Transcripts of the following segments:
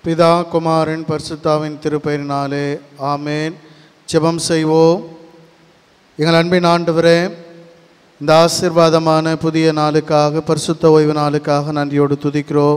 பிதா குமாரன் பரிசுத்தாவின் திருப்பெயரினாலே ஆமேன் ஜெபம் செய்வோம் எங்கள் அன்பின் ஆண்டவரே இந்த ஆசீர்வாதமான புதிய நாளுக்காக பரிசுத்த ஓய்வு நாளுக்காக நன்றியோடு துதிக்கிறோம்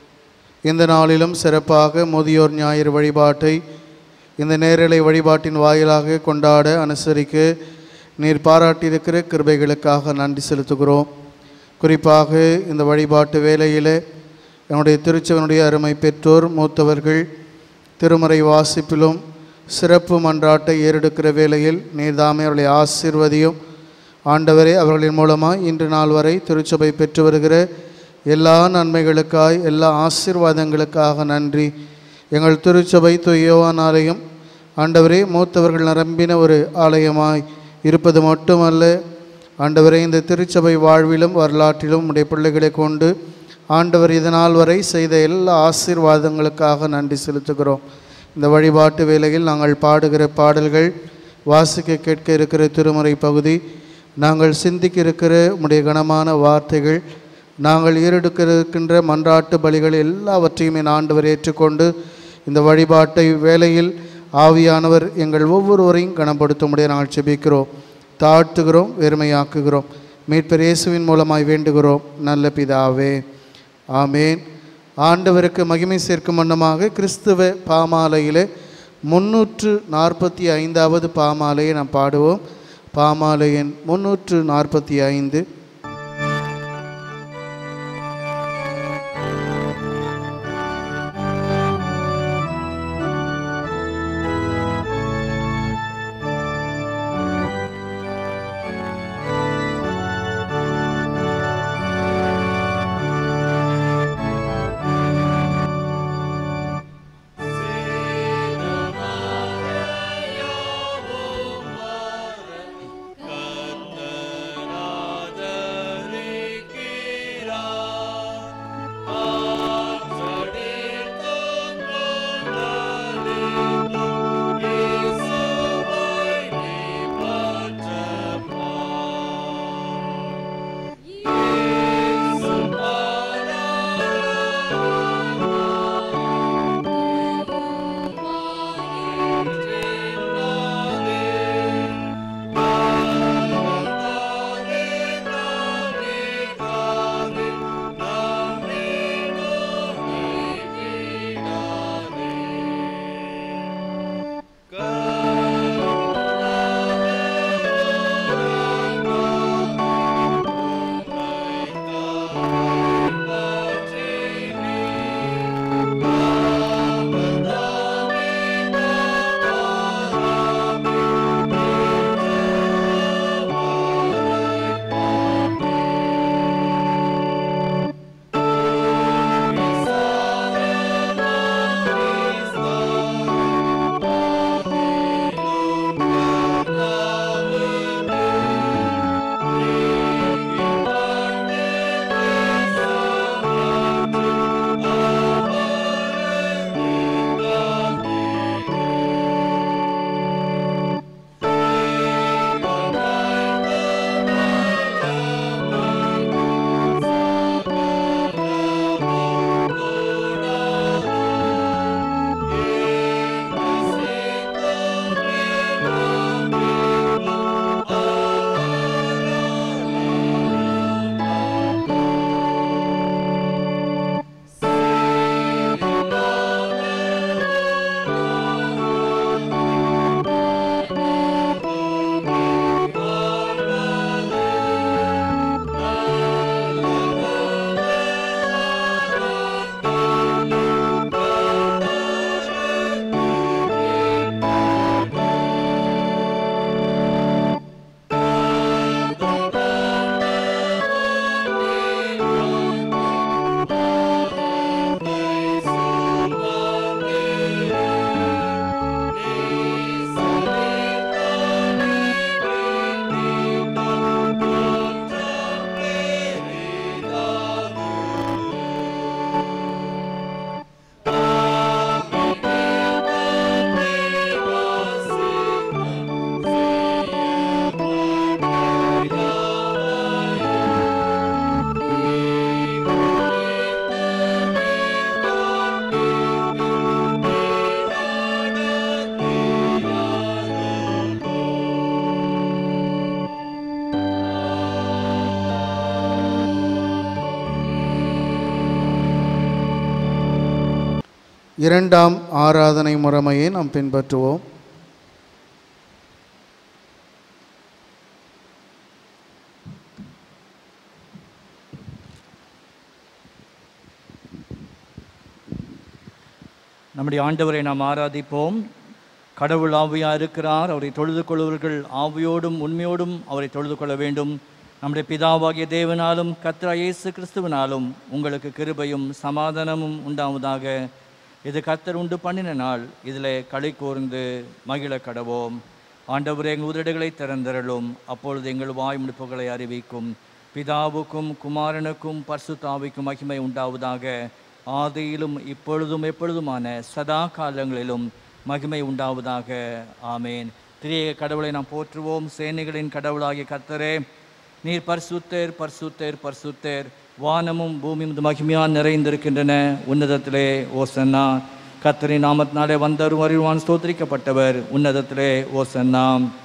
இந்த நாளிலும் சிறப்பாக முதியோர் ஞாயிறு வழிபாட்டை இந்த நேரலை வழிபாட்டின் வாயிலாக கொண்டாட அனுசரிக்க நீர் பாராட்டியிருக்கிற கிருபைகளுக்காக நன்றி செலுத்துகிறோம் குறிப்பாக இந்த வழிபாட்டு வேளையிலே என்னுடைய திருச்சவனுடைய அருமை பெற்றோர் மூத்தவர்கள் திருமறை வாசிப்பிலும் சிறப்பு மன்றாட்டை ஏறெடுக்கிற வேளையில் நீர்தாமே அவர்களை ஆசீர்வதியும் ஆண்டவரே அவர்களின் மூலமாக இன்று நாள் வரை திருச்சபை பெற்று வருகிற எல்லா நன்மைகளுக்காய் எல்லா ஆசீர்வாதங்களுக்காக நன்றி எங்கள் திருச்சபை துய்யோவான் ஆலயம் ஆண்டவரே மூத்தவர்கள் நிரம்பின ஒரு ஆலயமாய் இருப்பது மட்டுமல்ல ஆண்டவரே இந்த திருச்சபை வாழ்விலும் வரலாற்றிலும் உடைய பிள்ளைகளை கொண்டு ஆண்டவர் இதனால் வரை செய்த எல்லா ஆசீர்வாதங்களுக்காக நன்றி செலுத்துகிறோம் இந்த வழிபாட்டு வேளையில் நாங்கள் பாடுகிற பாடல்கள் வாசிக்க கேட்க இருக்கிற திருமறை பகுதி நாங்கள் சிந்திக்க இருக்கிற உடைய கனமான வார்த்தைகள் நாங்கள் ஈரெடுக்க இருக்கின்ற மன்றாட்டு பலிகள் எல்லாவற்றையும் என் ஆண்டவர் ஏற்றுக்கொண்டு இந்த வழிபாட்டை வேளையில் ஆவியானவர் எங்கள் ஒவ்வொருவரையும் கனப்படுத்த முடிய நாங்கள் செபிக்கிறோம் தாழ்த்துகிறோம் வெறுமையாக்குகிறோம் மீட்பர் இயேசுவின் மூலமாய் வேண்டுகிறோம் நல்ல பிதாவே ஆமேன் ஆண்டவருக்கு மகிமை சேர்க்கும் வண்ணமாக கிறிஸ்துவ பாமாலையிலே முன்னூற்று நாற்பத்தி ஐந்தாவது பாமாலையை நாம் பாடுவோம் பாமாலையின் முன்னூற்று நாற்பத்தி ஐந்து கத்தராத இரண்டாம் ஆராதனை முறைமையை நாம் பின்பற்றுவோம் நம்முடைய ஆண்டவரை நாம் ஆராதிப்போம் கடவுள் ஆவியாக இருக்கிறார் அவரை தொழுது கொள்வர்கள் ஆவியோடும் உண்மையோடும் அவரை தொழுது கொள்ள வேண்டும் நம்முடைய பிதாவாகிய தேவனாலும் கத்ரா இயேசு கிறிஸ்துவினாலும் உங்களுக்கு கிருபையும் சமாதானமும் உண்டாவதாக இது கர்த்தர் உண்டு பண்ணின நாள் இதில் களி கூர்ந்து மகிழ கடவோம் ஆண்டவரே எங்கள் உதடுகளை திறந்தரலும் அப்பொழுது எங்கள் வாய் முடிப்புகளை அறிவிக்கும் பிதாவுக்கும் குமாரனுக்கும் பர்சுத்தாவிக்கும் மகிமை உண்டாவதாக ஆதியிலும் இப்பொழுதும் எப்பொழுதுமான சதா காலங்களிலும் மகிமை உண்டாவதாக ஆமேன் திரியேக கடவுளை நாம் போற்றுவோம் சேனைகளின் கடவுளாகிய கர்த்தரே நீர் பரிசுத்தேர் பரிசுத்தேர் பரிசுத்தேர் வானமும் பூமியும் இந்த மகிமையால் நிறைந்திருக்கின்றன உன்னதத்திலே ஓசன்னா கர்த்தரின் நாமத்தினாலே வந்தரும் அறிவான் ஸ்தோத்திரிக்கப்பட்டவர் உன்னதத்திலே ஓசன்னா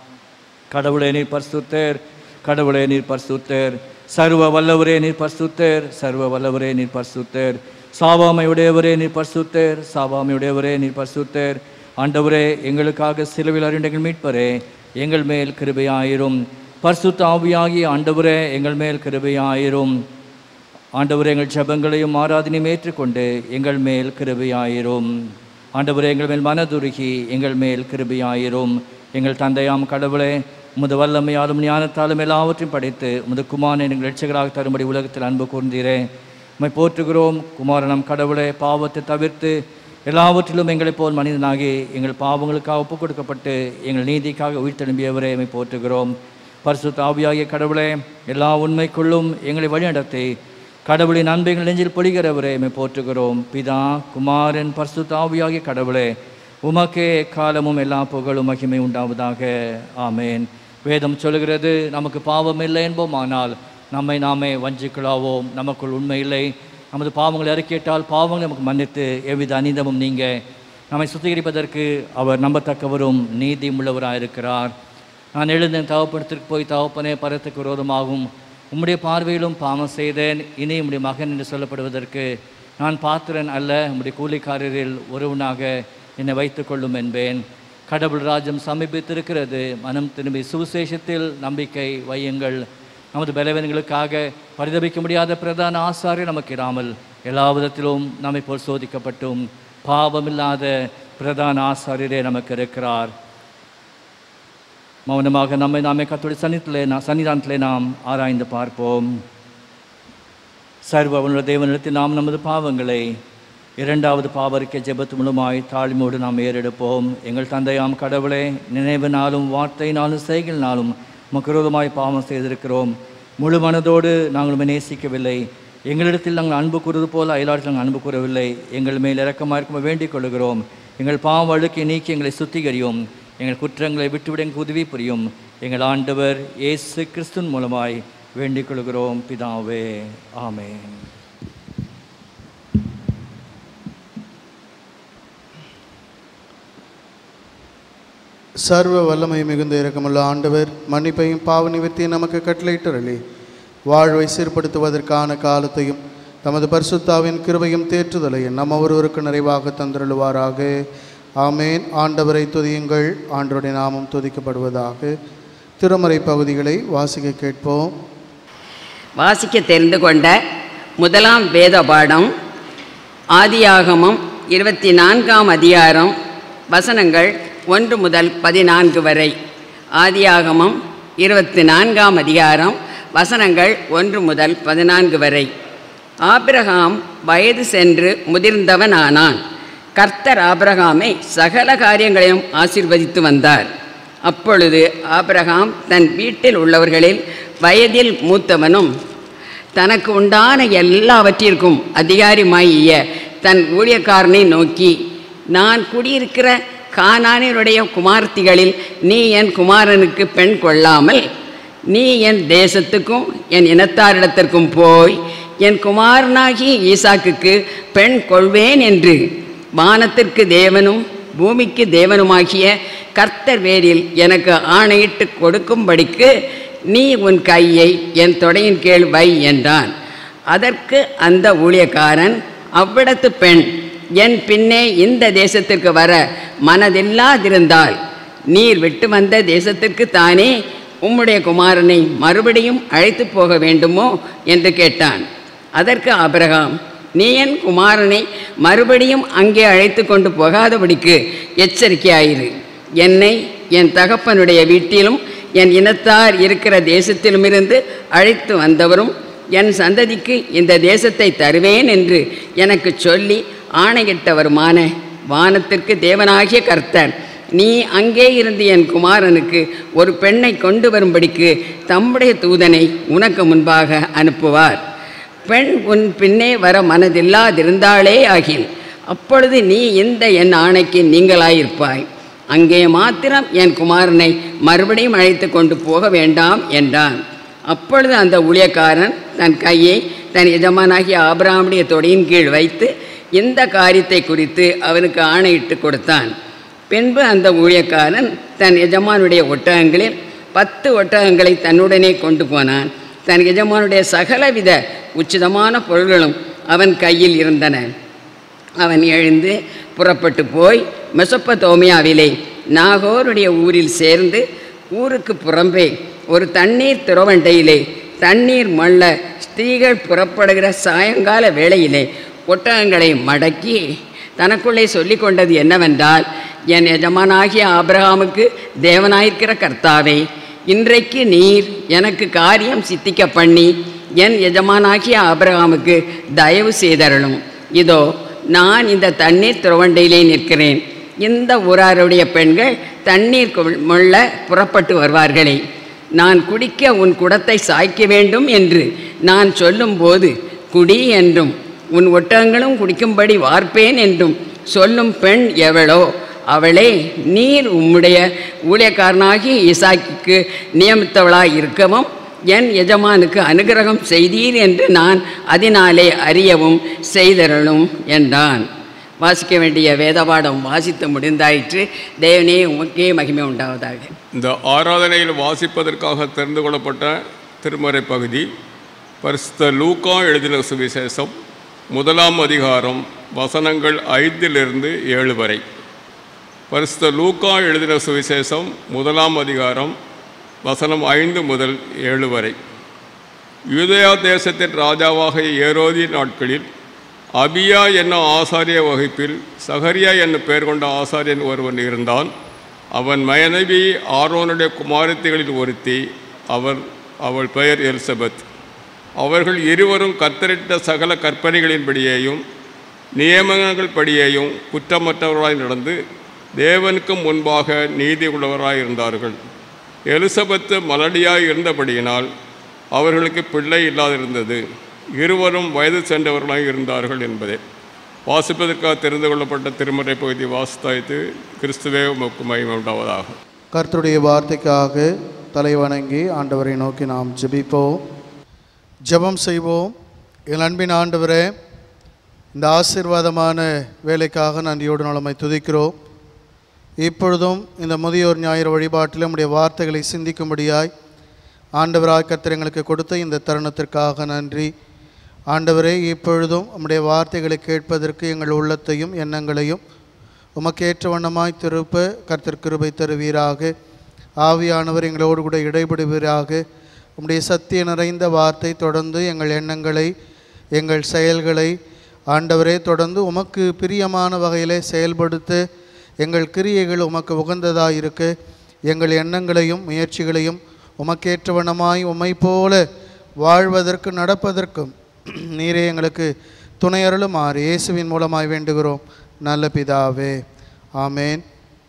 கடவுளே நீர் பரிசுத்தேர் கடவுளே நீர் பரிசுத்தேர் சர்வ வல்லவரே நீர் பரிசுத்தேர் சர்வ வல்லவரே நீர் பரிசுத்தேர் சாவாமையுடையவரே நீர் பரிசுத்தேர் சாவாமையுடையவரே நீர் பரிசுத்தேர் ஆண்டவரே எங்களுக்காக சிலுவில் அறிஞர்கள் மீட்பரே எங்கள் மேல் கிருபையாயிரும் பரிசுத்த ஆவியாகிய ஆண்டவரே எங்கள் மேல் கிருபையாயிரும் ஆண்டவரே எங்கள் ஜெபங்களையும் ஆராதனையும் ஏற்றுக்கொண்டு எங்கள் மேல் கிருபையாயிரும் ஆண்டவரே எங்கள் மேல் மனதுருகி எங்கள் மேல் கிருபையாயிரும் எங்கள் தந்தையாம் கடவுளே உமது வல்லமையாலும் ஞானத்தாலும் எல்லாவற்றையும் படைத்து உமது குமாரனை எங்கள் ரட்சகராக தரும்படி உலகத்தில் அன்பு கூர்ந்தீரே உம்மை போற்றுகிறோம் குமாரனம் கடவுளே பாவத்தை தவிர்த்து எல்லாவற்றிலும் எங்களைப் போல் மனிதனாகி எங்கள் பாவங்களுக்காக ஒப்புக் கொடுக்கப்பட்டு எங்கள் நீதிக்காக உயிர்த்தெழும்பியவரே எம்மை போற்றுகிறோம் பரிசுத்த ஆவியாகிய கடவுளே எல்லா உண்மைக்குள்ளும் எங்களை வழிநடத்தி கடவுளின் அன்பை எங்கள் நெஞ்சில் பொழிகிறவரே எம்மை போற்றுகிறோம் பிதா குமாரன் பரிசுத்த ஆவியாகிய கடவுளே உமக்கே காலமும் எல்லா புகழும் மகிமை உண்டாவதாக ஆமேன் வேதம் சொல்கிறது நமக்கு பாவம் இல்லை என்போமானால் நம்மை நாமே வஞ்சிக்கலாவோம் நமக்குள் உண்மை இல்லை நமது பாவங்களை அறிக்கையிட்டால் பாவங்களை நமக்கு மன்னித்து எவ்வித அநீதமும் நீங்க நம்மை சுத்திகரிப்பதற்கு அவர் நம்பத்தக்கவரும் நீதி உள்ளவராக இருக்கிறார் நான் எழுந்தேன் தவப்படத்திற்கு போய் தவப்பனே பரத்துக்கு விரோதமாகும் உம்முடைய பார்வையிலும் பாவம் செய்தேன் இனி உம்முடைய மகன் என்று சொல்லப்படுவதற்கு நான் பாத்திரன் அல்ல உம்முடைய கூலிக்காரரில் ஒருவனாக என்னை வைத்துக்கொள்ளும் என்பேன் கடவுள் ராஜ்யம் சமீபித்திருக்கிறது மனம் திரும்பி சுவிசேஷத்தில் நம்பிக்கை வையுங்கள் நமது பலவீனங்களுக்காக பரிதபிக்க முடியாத பிரதான ஆசாரியர் நமக்கு இராமல் எல்லா விதத்திலும் நம்மை போல் சோதிக்கப்பட்டும் பாவமில்லாத பிரதான ஆசாரியரே நமக்கு இருக்கிறார் மௌனமாக நம்மை நாமே கத்தோடைய சன்னித்திலே நாம் சன்னிதானத்திலே நாம் ஆராய்ந்து பார்ப்போம் சர்வ உள்ள தேவனிடத்தில் நாம் நமது பாவங்களை இரண்டாவது பாவரிக்கை ஜெபத்து மூலமாய் தாழ்மையோடு நாம் ஏறெடுப்போம் எங்கள் தந்தையாம் கடவுளே நினைவினாலும் வார்த்தையினாலும் செய்களினாலும் மக்குரோதமாய் பாவம் செய்திருக்கிறோம் முழு மனதோடு நாங்கள் உம்மை நேசிக்கவில்லை எங்களிடத்தில் நாங்கள் அன்பு கூறுவது போல அயலாளத்தில் நாங்கள் அன்பு கூறவில்லை எங்கள் மேல் இறக்கமாக இருக்கும் வேண்டிக் கொள்கிறோம் எங்கள் பாவ அழுக்கை நீக்கி எங்களை சுத்திகரியும் எங்கள் குற்றங்களை விட்டுவிட எங்களுக்கு உதவி புரியும் எங்கள் ஆண்டவர் இயேசு கிறிஸ்துவின் மூலமாய் வேண்டிக் கொள்கிறோம் பிதாவே ஆமென் சர்வ வல்லமை மிகுந்த இரக்கமுள்ள ஆண்டவர் மன்னிப்பையும் பாவ நிவர்த்தியும் நமக்கு கட்டளையிட்டரளி வாழ்வை சீர்படுத்துவதற்கான காலத்தையும் தமது பரிசுத்தாவின் கிருபையும் தேற்றுதலையும் நம்ம ஒருவருக்கு நிறைவாக தந்திருளுவாராக ஆமேன் ஆண்டவரை துதியுங்கள் ஆண்டவருடைய நாமம் துதிக்கப்படுவதாக திருமறை பகுதிகளை வாசிக்க கேட்போம் வாசிக்க தெரிந்து கொண்ட முதலாம் வேத பாடம் ஆதியாகமம் இருபத்தி நான்காம் அதிகாரம் வசனங்கள் ஒன்று முதல் பதினான்கு வரை ஆதியாகமம் இருபத்தி நான்காம் அதிகாரம் வசனங்கள் ஒன்று முதல் பதினான்கு வரை ஆபிரகாம் வயது சென்று முதிர்ந்தவனானான் கர்த்தர் ஆபிரகாமை சகல காரியங்களையும் ஆசீர்வதித்து வந்தார் அப்பொழுது ஆபிரகாம் தன் வீட்டில் உள்ளவர்களில் வயதில் மூத்தவனும் தனக்கு உண்டான எல்லாவற்றிற்கும் அதிகாரிமாகிய தன் ஊழியக்காரனை நோக்கி நான் குடியிருக்கிற கானானியருடைய குமார்த்திகளில் நீ என் குமாரனுக்கு பெண் கொள்ளாமல் நீ என் தேசத்துக்கும் என் இனத்தாரிடத்திற்கும் போய் என் குமாரனாகிய ஈசாக்குக்கு பெண் கொள்வேன் என்று வானத்திற்கு தேவனும் பூமிக்கு தேவனுமாகிய கர்த்தர் வேரில் எனக்கு ஆணையிட்டு கொடுக்கும்படிக்கு நீ உன் கையை என் தொடையின் கீழ் வை என்றான் அதற்கு அந்த ஊழியக்காரன் அவ்விடத்து பெண் என் பின்னே இந்த தேசத்திற்கு வர மனதில்லாதிருந்தால் நீர் விட்டு வந்த தேசத்திற்கு தானே உம்முடைய குமாரனை மறுபடியும் அழைத்து போக வேண்டுமோ என்று கேட்டான் அதற்கு ஆபிரகாம் நீ என் குமாரனை மறுபடியும் அங்கே அழைத்து கொண்டு போகாதபடிக்கு எச்சரிக்கையாயிரு என்னை என் தகப்பனுடைய வீட்டிலும் என் இனத்தார் இருக்கிற தேசத்திலுமிருந்து அழைத்து வந்தவரும் என் சந்ததிக்கு இந்த தேசத்தை தருவேன் என்று எனக்கு சொல்லி ஆணையிட்டவருமான வானத்திற்கு தேவனாகிய கர்த்தர் நீ அங்கே இருந்து என் குமாரனுக்கு ஒரு பெண்ணை கொண்டு வரும்படிக்கு தம்முடைய தூதனை உனக்கு முன்பாக அனுப்புவார் பெண் உன் பின்னே வர மனதில்லாதிருந்தாளே ஆகில் அப்பொழுது நீ இந்த என் ஆணைக்கு நீங்களாயிருப்பாய் அங்கே மாத்திரம் என் குமாரனை மறுபடியும் அழைத்து கொண்டு போக வேண்டாம் என்றான் அப்பொழுது அந்த ஊழியக்காரன் தன் கையை தன் எஜமானாகிய ஆபிரகாமுடைய தொடையின் கீழ் வைத்து இந்த காரியத்தை குறித்து அவனுக்கு ஆணையிட்டு கொடுத்தான் பின்பு அந்த ஊழியக்காரன் தன் எஜமானுடைய ஒட்டகங்களில் பத்து ஒட்டகங்களை தன்னுடனே கொண்டு போனான் தன் எஜமானுடைய சகலவித உச்சிதமான பொருள்களும் அவன் கையில் இருந்தன அவன் எழுந்து புறப்பட்டு போய் மெசப்பத்தோமியாவிலே நாகோருடைய ஊரில் சேர்ந்து ஊருக்கு புறம்பே ஒரு தண்ணீர் துறவண்டையிலே தண்ணீர் மள்ள ஸ்திரீகள் புறப்படுகிற சாயங்கால வேளையிலே ஒட்டகங்களை மடக்கி தனக்குள்ளே சொல்லிக் கொண்டது என்னவென்றால் என் எஜமானாகிய ஆபிரகாமுக்கு தேவனாயிருக்கிற கர்த்தாவே இன்றைக்கு நீர் எனக்கு காரியம் சித்திக்க பண்ணி என் எஜமானாகிய ஆபிரகாமுக்கு தயவு செய்தருளும் இதோ நான் இந்த தண்ணீர் துறவண்டையிலே நிற்கிறேன் இந்த ஊராருடைய பெண்கள் தண்ணீர் கொள்- மொள்ள புறப்பட்டு வருவார்களே நான் குடிக்க உன் குடத்தை சாய்க்க வேண்டும் என்று நான் சொல்லும்போது குடி என்றும் உன் ஒட்டகங்களும் குடிக்கும்படி வார்ப்பேன் என்றும் சொல்லும் பெண் எவளோ அவளே நீர் உம்முடைய ஊழியக்காரனாகி இசாக்கிக்கு நியமித்தவளாய் இருக்கவும் என் எஜமானுக்கு அனுகிரகம் செய்தீர் என்று நான் அதனாலே அறியவும் செய்தரலும் என்றான் வாசிக்க வேண்டிய வேதபாடம் வாசித்து முடிந்தாயிற்று தேவனே உமக்கே மகிமை உண்டாவதாக இந்த ஆராதனையில் வாசிப்பதற்காக தெரிந்து கொள்ளப்பட்ட திருமறை பகுதி பரிசுத்த லூக்கா எழுதின சுவிசேஷம் முதலாம் அதிகாரம் வசனங்கள் ஐந்திலிருந்து ஏழு வரை பரிசுத்த லூக்கா எழுதின சுவிசேஷம் முதலாம் அதிகாரம் வசனம் ஐந்து முதல் ஏழு வரை யூதயா தேசத்தின் ராஜாவாக ஏரோதி நாட்களில் அபியா என்னும் ஆசாரிய வகுப்பில் சகரியா என்னும் பெயர் கொண்ட ஆசாரியன் ஒருவன் இருந்தான் அவன் மனைவி ஆரோனுடைய குமாரத்திகளில் ஒருத்தி அவர் அவள் பெயர் எலிசபெத் அவர்கள் இருவரும் கத்தரிட்ட சகல கற்பனைகளின்படியேயும் நியமனங்கள் படியேயும் குற்றமற்றவராய் நடந்து தேவனுக்கு முன்பாக நீதி உள்ளவராய் இருந்தார்கள் எலிசபெத்து மலடியாய் இருந்தபடியினால் அவர்களுக்கு பிள்ளை இல்லாதிருந்தது இருவரும் வயது சென்றவர்களாய் இருந்தார்கள் என்பதே வாசிப்பதற்காக தெரிந்து கொள்ளப்பட்ட திருமறை பகுதி வாசித்தாய்த்து கிறிஸ்துவே உமக்கு மகிமை உண்டாவதாக கர்த்தருடைய வார்த்தைக்காக தலை வணங்கி ஆண்டவரை நோக்கி நாம் ஜெபிப்போம் ஜெபம் செய்வோம் எங்கள் அன்பின் ஆண்டவரே இந்த ஆசீர்வாதமான வேலைக்காக நன்றியோடு நலமை துதிக்கிறோம் இப்பொழுதும் இந்த முதியோர் ஞாயிறு வழிபாட்டில் நம்முடைய வார்த்தைகளை சிந்திக்கும்படியாய் ஆண்டவராய் கர்த்தர் எங்களுக்கு கொடுத்த இந்த தருணத்திற்காக நன்றி ஆண்டவரே இப்பொழுதும் நம்முடைய வார்த்தைகளை கேட்பதற்கு எங்கள் உள்ளத்தையும் எண்ணங்களையும் உமக்கேற்ற வண்ணமாய் திருப்ப கர்த்தர் கிருபை தருவீராக ஆவியானவர் எங்களோடு கூட இடைபடுவீராக உம்முடைய சத்திய நிறைந்த வார்த்தை தொடர்ந்து எங்கள் எண்ணங்களை எங்கள் செயல்களை ஆண்டவரே தொடர்ந்து உமக்கு பிரியமான வகையிலே செயல்படுத்த எங்கள் கிரியைகள் உமக்கு உகந்ததாக இருக்க எங்கள் எண்ணங்களையும் முயற்சிகளையும் உமக்கேற்ற வண்ணமாய் உம்மை போல வாழ்வதற்கு நடப்பதற்கும் நீரே எங்களுக்கு துணையருளுமாறு இயேசுவின் மூலமாய் வேண்டுகிறோம் நல்ல பிதாவே ஆமேன்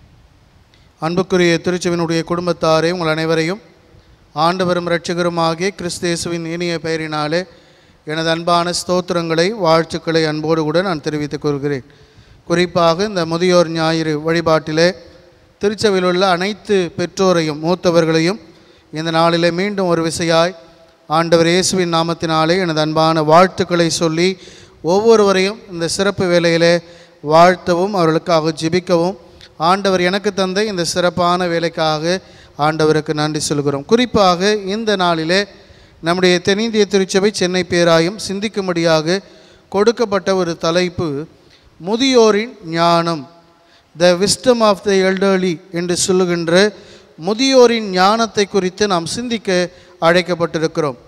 அன்புக்குரிய திருச்சுவினுடைய குடும்பத்தாரே உங்கள் அனைவரையும் ஆண்டவரும் இரட்சகருமாகிய கிறிஸ்தேசுவின் இனிய பெயரினாலே எனது அன்பான ஸ்தோத்திரங்களை வாழ்த்துக்களை அன்போடு கூட நான் தெரிவித்துக் கொள்கிறேன் குறிப்பாக இந்த முதியோர் ஞாயிறு வழிபாட்டிலே திருச்சபையில் உள்ள அனைத்து பெற்றோரையும் மூத்தவர்களையும் இந்த நாளிலே மீண்டும் ஒரு விசையாய் ஆண்டவர் இயேசுவின் நாமத்தினாலே எனது அன்பான வாழ்த்துக்களை சொல்லி ஒவ்வொருவரையும் இந்த சிறப்பு வேலையிலே வாழ்த்தவும் அவர்களுக்காக ஜெபிக்கவும் ஆண்டவர் எனக்கு தந்த இந்த சிறப்பான வேலைக்காக ஆண்டவருக்கு நன்றி சொல்கிறோம் குறிப்பாக இந்த நாளிலே நம்முடைய தென்னிந்திய திருச்சபை சென்னை பேராயும் சிந்திக்கும்படியாக கொடுக்கப்பட்ட ஒரு தலைப்பு முதியோரின் ஞானம் the wisdom of the elderly என்று சொல்லுகின்ற முதியோரின் ஞானத்தை குறித்து நாம் சிந்திக்க அழைக்கப்பட்டிருக்கிறோம்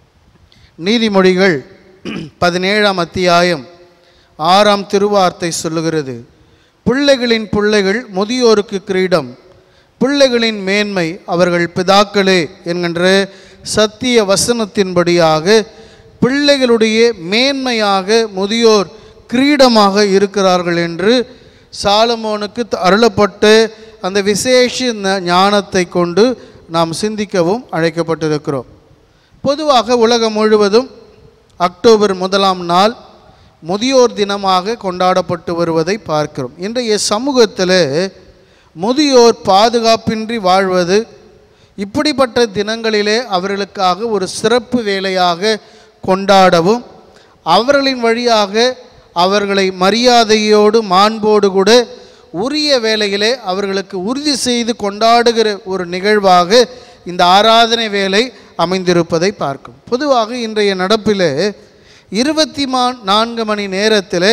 நீதிமொழிகள் பதினேழாம் அத்தியாயம் ஆறாம் திருவார்த்தை சொல்லுகிறது பிள்ளைகளின் பிள்ளைகள் முதியோருக்கு கிரீடம் பிள்ளைகளின் மேன்மை அவர்கள் பிதாக்களே என்கின்ற சத்திய வசனத்தின்படியாக பிள்ளைகளுடைய மேன்மையாக முதியோர் கிரீடமாக இருக்கிறார்கள் என்று சாலமோனுக்கு த- அருளப்பட்ட அந்த விசேஷ ஞ- ஞானத்தை கொண்டு நாம் சிந்திக்கவும் அழைக்கப்பட்டிருக்கிறோம் பொதுவாக உலகம் முழுவதும் அக்டோபர் முதலாம் நாள் முதியோர் தினமாக கொண்டாடப்பட்டு வருவதை பார்க்கிறோம் இன்றைய சமூகத்தில் முதியோர் பாதுகாப்பின்றி வாழ்வது இப்படிப்பட்ட தினங்களிலே அவர்களுக்காக ஒரு சிறப்பு வேலையாக கொண்டாடவும் அவர்களின் வழியாக அவர்களை மரியாதையோடு மாண்போடு கூட உரிய வேலையிலே அவர்களுக்கு உறுதி செய்து கொண்டாடுகிற ஒரு நிகழ்வாக இந்த ஆராதனை வேலை அமைந்திருப்பதை பார்க்கும் பொதுவாக இன்றைய நடப்பிலே இருபத்தி மா நான்கு மணி நேரத்தில்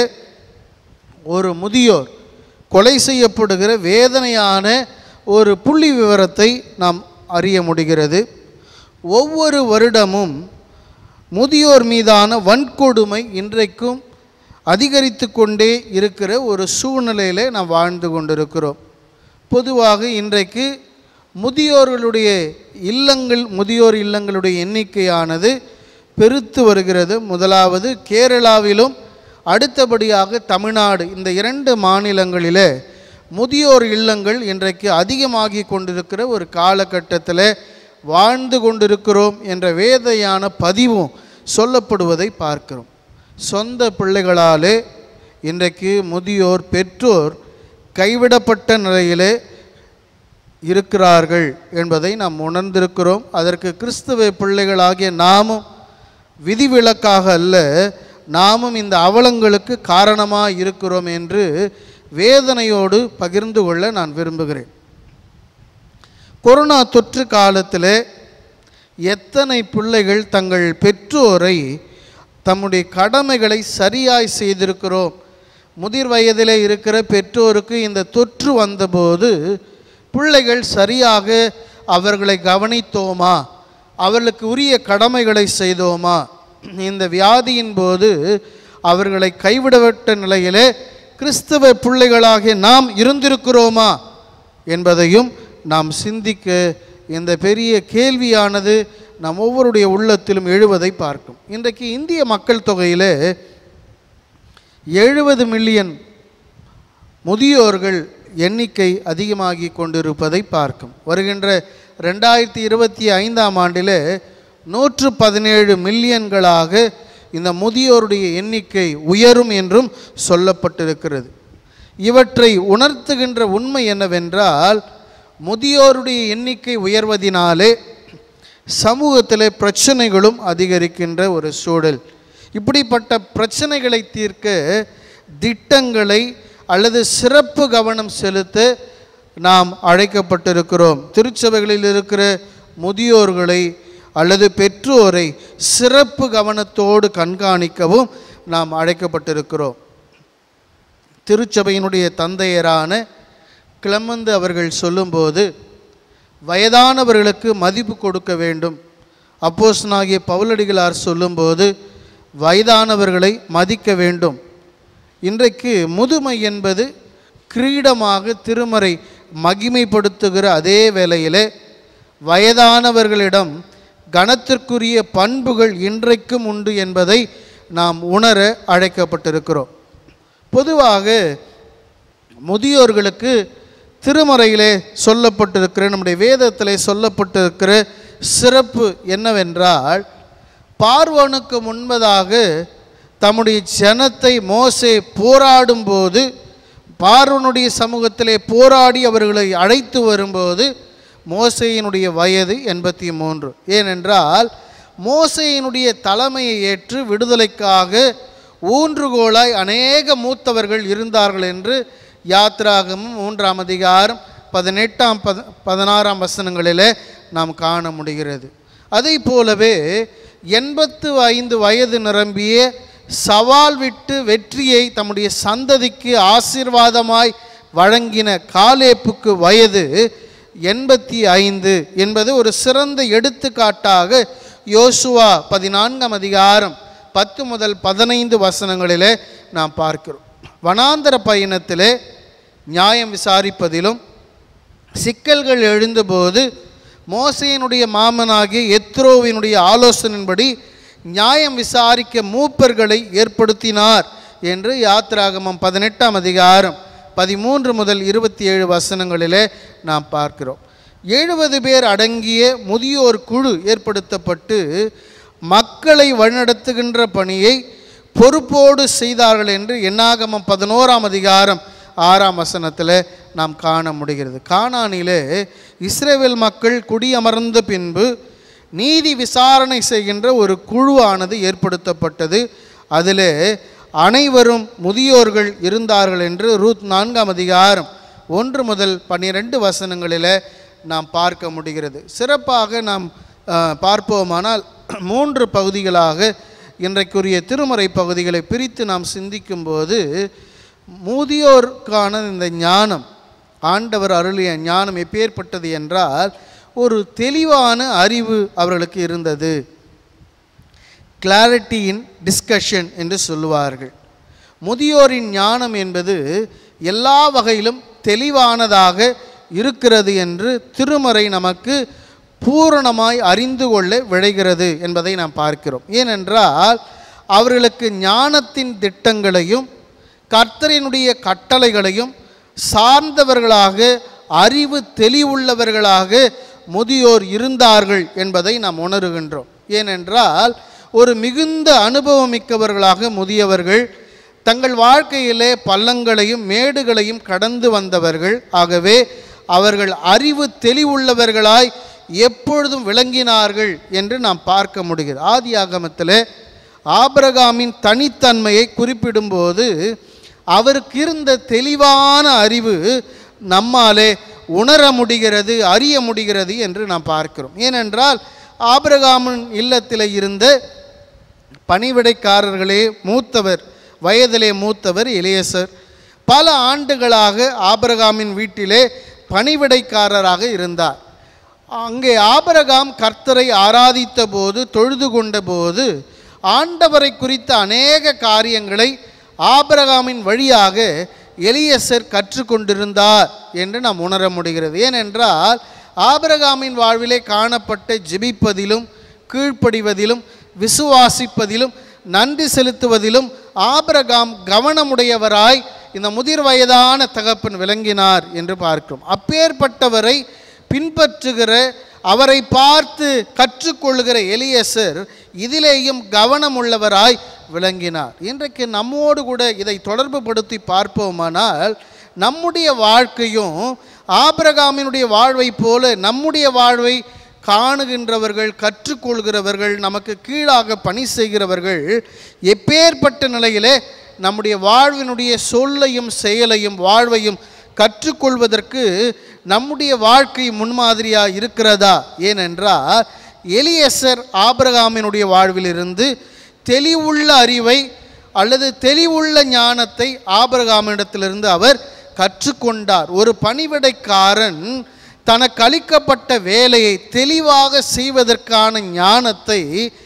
ஒரு முதியோர் கொலை செய்யப்படுகிற வேதனையான ஒரு புள்ளி விவரத்தை நாம் அறிய முடிகிறது ஒவ்வொரு வருடமும் முதியோர் மீதான வன்கொடுமை இன்றைக்கும் அதிகரித்து கொண்டே இருக்கிற ஒரு சூழ்நிலையில் நாம் வாழ்ந்து கொண்டிருக்கிறோம் பொதுவாக இன்றைக்கு முதியோர்களுடைய இல்லங்கள் முதியோர் இல்லங்களுடைய எண்ணிக்கையானது பெருத்து வருகிறது முதலாவது கேரளாவிலும் அடுத்தபடியாக தமிழ்நாடு இந்த இரண்டு மாநிலங்களிலே முதியோர் இல்லங்கள் இன்றைக்கு அதிகமாகி கொண்டிருக்கிற ஒரு காலகட்டத்தில் வாழ்ந்து கொண்டிருக்கிறோம் என்ற வேதையான பதிவும் சொல்லப்படுவதை பார்க்கிறோம் சொந்த பிள்ளைகளாலே இன்றைக்கு முதியோர் பெற்றோர் கைவிடப்பட்ட நிலையிலே இருக்கிறார்கள் என்பதை நாம் உணர்ந்திருக்கிறோம் அதற்கு கிறிஸ்துவ பிள்ளைகளாகிய நாமும் விதிவிலக்காக அல்ல நாமும் இந்த அவலங்களுக்கு காரணமாக இருக்கிறோம் என்று வேதனையோடு பகிர்ந்து கொள்ள நான் விரும்புகிறேன் கொரோனா தொற்று காலத்தில் எத்தனை பிள்ளைகள் தங்கள் பெற்றோரை தம்முடைய கடமைகளை சரியாய் செய்திருக்கிறோம் முதிர் வயதிலே இருக்கிற பெற்றோருக்கு இந்த தொற்று வந்தபோது பிள்ளைகள் சரியாக அவர்களை கவனித்தோமா அவர்களுக்கு உரிய கடமைகளை செய்தோமா இந்த வியாதியின் போது அவர்களை கைவிடப்பட்ட நிலையிலே கிறிஸ்தவ பிள்ளைகளாகிய நாம் இருந்திருக்கிறோமா என்பதையும் நாம் சிந்திக்க இந்த பெரிய கேள்வியானது நம் ஒவ்வொருடைய உள்ளத்திலும் எழுவதை பார்க்கும் இன்றைக்கு இந்திய மக்கள் தொகையில் எழுபது மில்லியன் முதியோர்கள் எண்ணிக்கை அதிகமாகி கொண்டிருப்பதை பார்க்கும் வருகின்ற ரெண்டாயிரத்தி இருபத்தி ஐந்தாம் ஆண்டில் நூற்று பதினேழு மில்லியன்களாக இந்த முதியோருடைய எண்ணிக்கை உயரும் என்றும் சொல்லப்பட்டிருக்கிறது இவற்றை உணர்த்துகின்ற உண்மை என்னவென்றால் முதியோருடைய எண்ணிக்கை உயர்வதினாலே சமூகத்தில் பிரச்சனைகளும் அதிகரிக்கின்ற ஒரு சூழல் இப்படிப்பட்ட பிரச்சனைகளை தீர்க்க திட்டங்களை அல்லது சிறப்பு கவனம் செலுத்த நாம் அழைக்கப்பட்டிருக்கிறோம் திருச்சபைகளில் இருக்கிற முதியோர்களை அல்லது பெற்றோரை சிறப்பு கவனத்தோடு கண்காணிக்கவும் நாம் அழைக்கப்பட்டிருக்கிறோம் திருச்சபையினுடைய தந்தையரான கிளமந்து அவர்கள் சொல்லும்போது வயதானவர்களுக்கு மதிப்பு கொடுக்க வேண்டும் அப்போஸ்தலனாகிய பவுலடிகளார் சொல்லும்போது வயதானவர்களை மதிக்க வேண்டும் இன்றைக்கு முதுமை என்பது கிரீடமாக திருமறை மகிமைப்படுத்துகிற அதே வேளையிலே வயதானவர்களிடம் கனத்திற்குரிய பண்புகள் இன்றைக்கும் உண்டு என்பதை நாம் உணர அழைக்கப்பட்டிருக்கிறோம் பொதுவாக முதியோர்களுக்கு திருமறையிலே சொல்லப்பட்டிருக்கிற நம்முடைய வேதத்திலே சொல்லப்பட்டிருக்கிற சிறப்பு என்னவென்றால் பார்வோனுக்கு முன்பதாக தம்முடைய ஜனத்தை மோசே போராடும்போது பார்வனுடைய சமூகத்திலே போராடி அவர்களை அழைத்து வரும்போது மோசையினுடைய வயது எண்பத்தி மூன்று ஏனென்றால் மோசையினுடைய தலைமையை ஏற்று விடுதலைக்காக ஊன்றுகோலாய் அநேக மூத்தவர்கள் இருந்தார்கள் என்று யாத்ராகமும் மூன்றாம் அதிகாரம் பதினெட்டாம் பத பதினாறாம் வசனங்களிலே நாம் காண முடிகிறது அதை போலவே எண்பத்து ஐந்து வயது நிரம்பிய சவால் விட்டு வெற்றியை தம்முடைய சந்ததிக்கு ஆசீர்வாதமாய் வழங்கின காலேப்புக்கு வயது எண்பத்தி ஐந்து என்பது ஒரு சிறந்த எடுத்துக்காட்டாக யோசுவா பதினான்காம் அதிகாரம் பத்து முதல் பதினைந்து வசனங்களிலே நாம் பார்க்கிறோம் வனாந்தர பயணத்திலே நியாயம் விசாரிப்பதிலும் சிக்கல்கள் எழுந்தபோது மோசையினுடைய மாமனாகிய எத்ரோவினுடைய ஆலோசனையின்படி நியாயம் விசாரிக்க மூப்பர்களை ஏற்படுத்தினார் என்று யாத்ராகமம் பதினெட்டாம் அதிகாரம் பதிமூன்று முதல் இருபத்தி ஏழு வசனங்களிலே நாம் பார்க்கிறோம் எழுபது பேர் அடங்கிய முதியோர் குழு ஏற்படுத்தப்பட்டு மக்களை வழிநடத்துகின்ற பணியை பொறுப்போடு செய்தார்கள் என்று எண்ணாகமம் பதினோராம் அதிகாரம் ஆறாம் வசனத்தில் நாம் காண முடிகிறது கானானிலே இஸ்ரேல் மக்கள் குடியமர்ந்த பின்பு நீதி விசாரணை செய்கின்ற ஒரு குழுவானது ஏற்படுத்தப்பட்டது அதிலே அனைவரும் முதியோர்கள் இருந்தார்கள் என்று ரூத் நான்காம் அதிகாரம் ஒன்று முதல் பன்னிரெண்டு வசனங்களில் நாம் பார்க்க முடிகிறது சிறப்பாக நாம் அஹ், பார்ப்போமானால் மூன்று பகுதிகளாக இன்றைக்குரிய திருமறை பகுதிகளை பிரித்து நாம் சிந்திக்கும்போது முதியோருக்கான இந்த ஞானம் ஆண்டவர் அருளிய ஞானம் எப்பேற்பட்டது என்றால் ஒரு தெளிவான அறிவு அவர்களுக்கு இருந்தது கிளாரிட்டி இன் டிஸ்கஷன் என்று சொல்லுவார்கள் முதியோரின் ஞானம் என்பது எல்லா வகையிலும் தெளிவானதாக இருக்கிறது என்று திருமறை நமக்கு பூரணமாய் அறிந்து கொள்ள விழைகிறது என்பதை நாம் பார்க்கிறோம் ஏனென்றால் அவர்களுக்கு ஞானத்தின் திட்டங்களையும் கர்த்தரினுடைய கட்டளைகளையும் சார்ந்தவர்களாக அறிவு தெளிவுள்ளவர்களாக முதியோர் இருந்தார்கள் என்பதை நாம் உணருகின்றோம் ஏனென்றால் ஒரு மிகுந்த அனுபவமிக்கவர்களாக முதியவர்கள் தங்கள் வாழ்க்கையிலே பள்ளங்களையும் மேடுகளையும் கடந்து வந்தவர்கள் ஆகவே அவர்கள் அறிவு தெளிவுள்ளவர்களாய் எப்பொழுதும் விளங்கினார்கள் என்று நாம் பார்க்க முடிகிறது ஆதி ஆகமத்தில் ஆபிரகாமின் தனித்தன்மையை குறிப்பிடும்போது அவருக்கு இருந்த தெளிவான அறிவு நம்மாலே உணர முடிகிறது அறிய முடிகிறது என்று நாம் பார்க்கிறோம் ஏனென்றால் ஆபிரகாமின் இல்லத்தில் இருந்த பணிவிடைக்காரர்களே மூத்தவர் வயதிலே மூத்தவர் எலியசர் பல ஆண்டுகளாக ஆபிரகாமின் வீட்டிலே பணிவிடைக்காரராக இருந்தார் அங்கே ஆபிரகாம் கர்த்தரை ஆராதித்த போது தொழுது கொண்ட போது ஆண்டவரை குறித்த அநேக காரியங்களை ஆபிரகாமின் வழியாக எலியசர் கற்றுக்கொண்டிருந்தார் என்று நாம் உணர முடிகிறது ஏனென்றால் ஆபிரகாமின் வாழ்விலே காணப்பட்ட ஜெபிப்பதிலும் கீழ்ப்படிவதிலும் விசுவாசிப்பதிலும் நன்றி செலுத்துவதிலும் ஆபிரகாம் கவனமுடையவராய் இந்த முதிர் வயதான தகப்பன் விளங்கினார் என்று பார்க்கிறோம் அப்பேற்பட்டவரை பின்பற்றுகிற அவரை பார்த்து கற்றுக்கொள்கிற எலியசர் இதிலேயும் கவனமுள்ளவராய் விளங்கினார் இன்றைக்கு நம்மோடு கூட இதை தொடர்புபடுத்தி பார்ப்போமானால் நம்முடைய வாழ்க்கையும் ஆபிரகாமினுடைய வாழ்வைப் போல நம்முடைய வாழ்வை காணுகின்றவர்கள் கற்றுக்கொள்கிறவர்கள் நமக்கு கீழாக பணி செய்கிறவர்கள் எப்பேற்பட்ட நிலையிலே நம்முடைய வாழ்வினுடைய சொல்லையும் செயலையும் வாழ்வையும் கற்றுக்கொள்வதற்கு நம்முடைய வாழ்க்கை முன்மாதிரியாக இருக்கிறதா ஏனென்றால் எலியசர் ஆபிரகாமினுடைய வாழ்விலிருந்து தெளிவுள்ள அறிவை அல்லது தெளிவுள்ள ஞானத்தை ஆபிரகாமிடத்திலிருந்து அவர் கற்றுக்கொண்டார் ஒரு பணிவிடைக்காரன் தனக்கு அளிக்கப்பட்ட வேலையை தெளிவாக செய்வதற்கான ஞானத்தை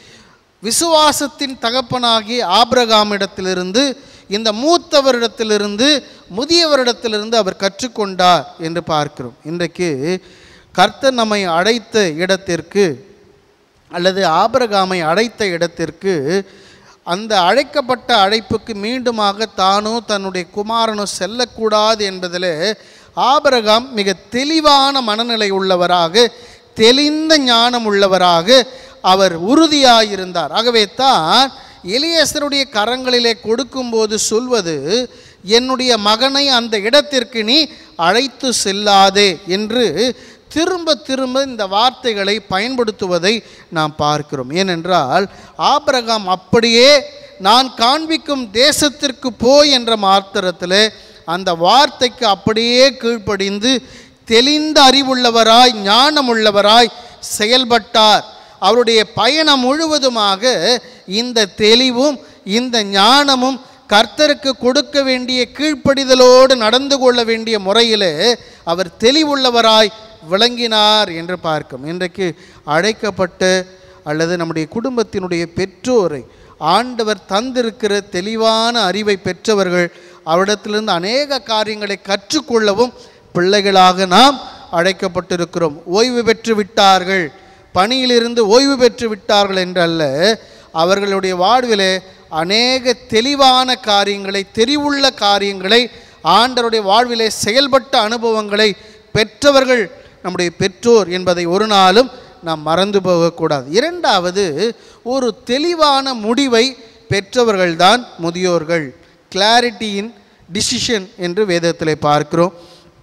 விசுவாசத்தின் தகப்பனாகிய ஆபிரகாமிடத்திலிருந்து இந்த மூத்தவரிடத்திலிருந்து முதியவரிடத்திலிருந்து அவர் கற்றுக்கொண்டார் என்று பார்க்கிறோம் இன்றைக்கு கர்த்தர் நம்மை அழைத்த இடத்திற்கு அல்லது ஆபிரகாமை அழைத்த இடத்திற்கு அந்த அழைக்கப்பட்ட அழைப்புக்கு மீண்டுமாக தானோ தன்னுடைய குமாரனோ செல்லக்கூடாது என்பதில் ஆபிரகாம் மிக தெளிவான மனநிலை உள்ளவராக தெளிந்த ஞானம் உள்ளவராக அவர் உறுதியாயிருந்தார் ஆகவே தான் எலியேசருடைய கரங்களிலே கொடுக்கும்போது சொல்வது என்னுடைய மகனை அந்த இடத்திற்கு நீ அழைத்து செல்லாதே என்று திரும்ப திரும்ப இந்த வார்த்தைகளை பயன்படுத்துவதை நாம் பார்க்கிறோம் ஏனென்றால் ஆபிரகாம் அப்படியே நான் காண்பிக்கும் தேசத்திற்கு போய் என்ற மாத்திரத்தில் அந்த வார்த்தைக்கு அப்படியே கீழ்ப்படிந்து தெளிந்த அறிவுள்ளவராய் ஞானமுள்ளவராய் செயல்பட்டார் அவருடைய பயணம் முழுவதுமாக இந்த தெளிவும் இந்த ஞானமும் கர்த்தருக்கு கொடுக்க வேண்டிய கீழ்ப்படிதலோடு நடந்து கொள்ள வேண்டிய முறையிலே அவர் தெளிவுள்ளவராய் விளங்கினார் என்று பார்க்கும் இன்றைக்கு அழைக்கப்பட்ட அல்லது நம்முடைய குடும்பத்தினுடைய பெற்றோரை ஆண்டவர் தந்திருக்கிற தெளிவான அறிவை பெற்றவர்கள் அவரிடத்திலிருந்து அநேக காரியங்களை கற்றுக்கொள்ளவும் பிள்ளைகளாக நாம் அழைக்கப்பட்டிருக்கிறோம் ஓய்வு பெற்று விட்டார்கள் பணியிலிருந்து ஓய்வு பெற்று விட்டார்கள் என்றல்ல அவர்களுடைய வாழ்விலே அநேக தெளிவான காரியங்களை தெரிவுள்ள காரியங்களை ஆண்டவருடைய வாழ்விலே செயல்பட்ட அனுபவங்களை பெற்றவர்கள் நம்முடைய பெற்றோர் என்பதை ஒரு நாளும் நாம் மறந்து போகக்கூடாது இரண்டாவது ஒரு தெளிவான முடிவை பெற்றவர்கள்தான் முதியோர்கள் கிளாரிட்டியின் டிசிஷன் என்று வேதத்திலே பார்க்கிறோம்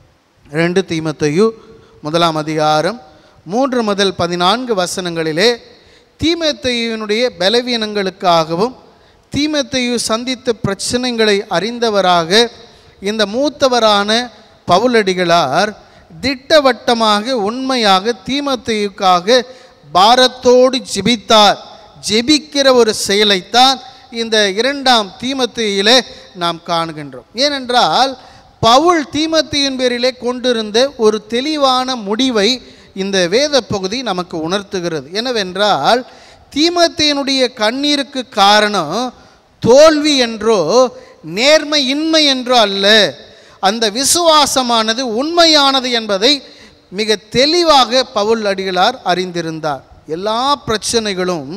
ரெண்டு தீமத்தையு முதலாம் அதிகாரம் மூன்று முதல் பதினான்கு வசனங்களிலே தீமத்தையுனுடைய பலவீனங்களுக்காகவும் தீமத்தையு சந்தித்த பிரச்சனைகளை அறிந்தவராக இந்த மூத்தவரான பவுலடிகளார் திட்டவட்டமாக உண்மையாக தீமத்தையுக்காக பாரத்தோடு ஜெபித்தார் ஜெபிக்கிற ஒரு செயலைத்தான் இந்த இரண்டாம் தீமத்தையிலே நாம் காண்கின்றோம் ஏனென்றால் பவுல் தீமத்தையின் பேரிலே கொண்டிருந்த ஒரு தெளிவான முடிவை இந்த வேத பகுதி நமக்கு உணர்த்துகிறது என்னவென்றால் தீமத்தையினுடைய கண்ணீருக்கு காரணம் தோல்வி என்றோ நேர்மை இன்மை என்றோ அல்ல அந்த விசுவாசமானது உண்மையானது என்பதை மிக தெளிவாக பவுல் அடிகளார் அறிந்திருந்தார் எல்லா பிரச்சனைகளும்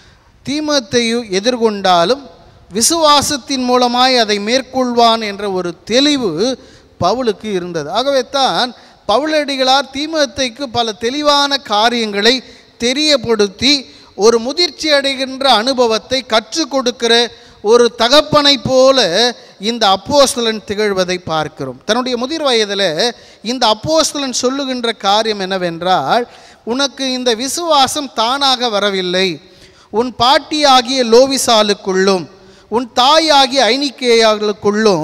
தீமத்தையு எதிர்கொண்டாலும் விசுவாசத்தின் மூலமாய் அதை மேற்கொள்வான் என்ற ஒரு தெளிவு பவுலுக்கு இருந்தது ஆகவே தான் பவுலடிகளார் தீமத்தைக்கு பல தெளிவான காரியங்களை தெரியப்படுத்தி ஒரு முதிர்ச்சி அடைகின்ற அனுபவத்தை கற்றுக் கொடுக்கிற ஒரு தகப்பனை போல இந்த அப்போஸ்தலன் திகழ்வதை பார்க்கிறோம் தன்னுடைய முதிர் வயதில் இந்த அப்போஸ்தலன் சொல்லுகின்ற காரியம் என்னவென்றால் உனக்கு இந்த விசுவாசம் தானாக வரவில்லை உன் பாட்டியாகிய லோவிசாலுக்குள்ளும் உன் தாயாகிய ஐனிக்கேயாளுக்குள்ளும்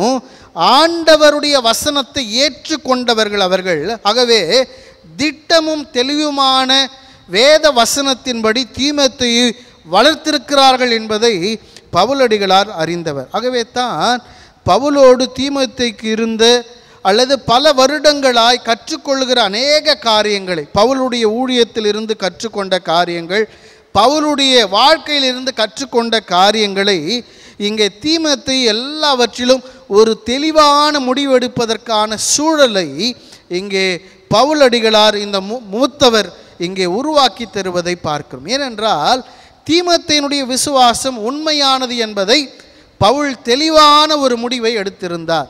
ஆண்டவருடைய வசனத்தை ஏற்றுக்கொண்டவர்கள் அவர்கள் ஆகவே திட்டமும் தெளிவுமான வேத வசனத்தின்படி தீமத்தை வளர்த்திருக்கிறார்கள் என்பதை பவுலடிகளார் அறிந்தவர் ஆகவே தான் பவுலோடு தீமத்தைக்கு இருந்த அல்லது பல வருடங்களாய் கற்றுக்கொள்கிற அநேக காரியங்களை பவுலுடைய ஊழியத்திலிருந்து கற்றுக்கொண்ட காரியங்கள் பவுலுடைய வாழ்க்கையிலிருந்து கற்றுக்கொண்ட காரியங்களை இங்கே தீமத்தை எல்லாவற்றிலும் ஒரு தெளிவான முடிவெடுப்பதற்கான சூழலை இங்கே பவுலடிகளார் இந்த மூ மூத்தவர் இங்கே உருவாக்கி தருவதை பார்க்கிறோம் ஏனென்றால் தீமத்தையினுடைய விசுவாசம் உண்மையானது என்பதை பவுல் தெளிவான ஒரு முடிவை எடுத்திருந்தார்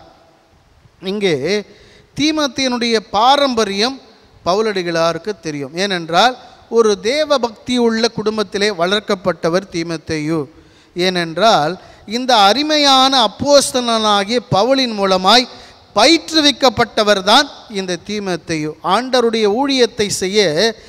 இங்கே தீமத்தியனுடைய பாரம்பரியம் பவுலடிகளாருக்கு தெரியும் ஏனென்றால் ஒரு தேவ பக்தி உள்ள குடும்பத்திலே வளர்க்கப்பட்டவர் தீமத்தையு ஏனென்றால் இந்த அருமையான அப்போஸ்தலனாகிய பவுலின் மூலமாய் பயிற்றுவிக்கப்பட்டவர் தான் இந்த தீமத்தையு ஆண்டருடைய ஊழியத்தை செய்ய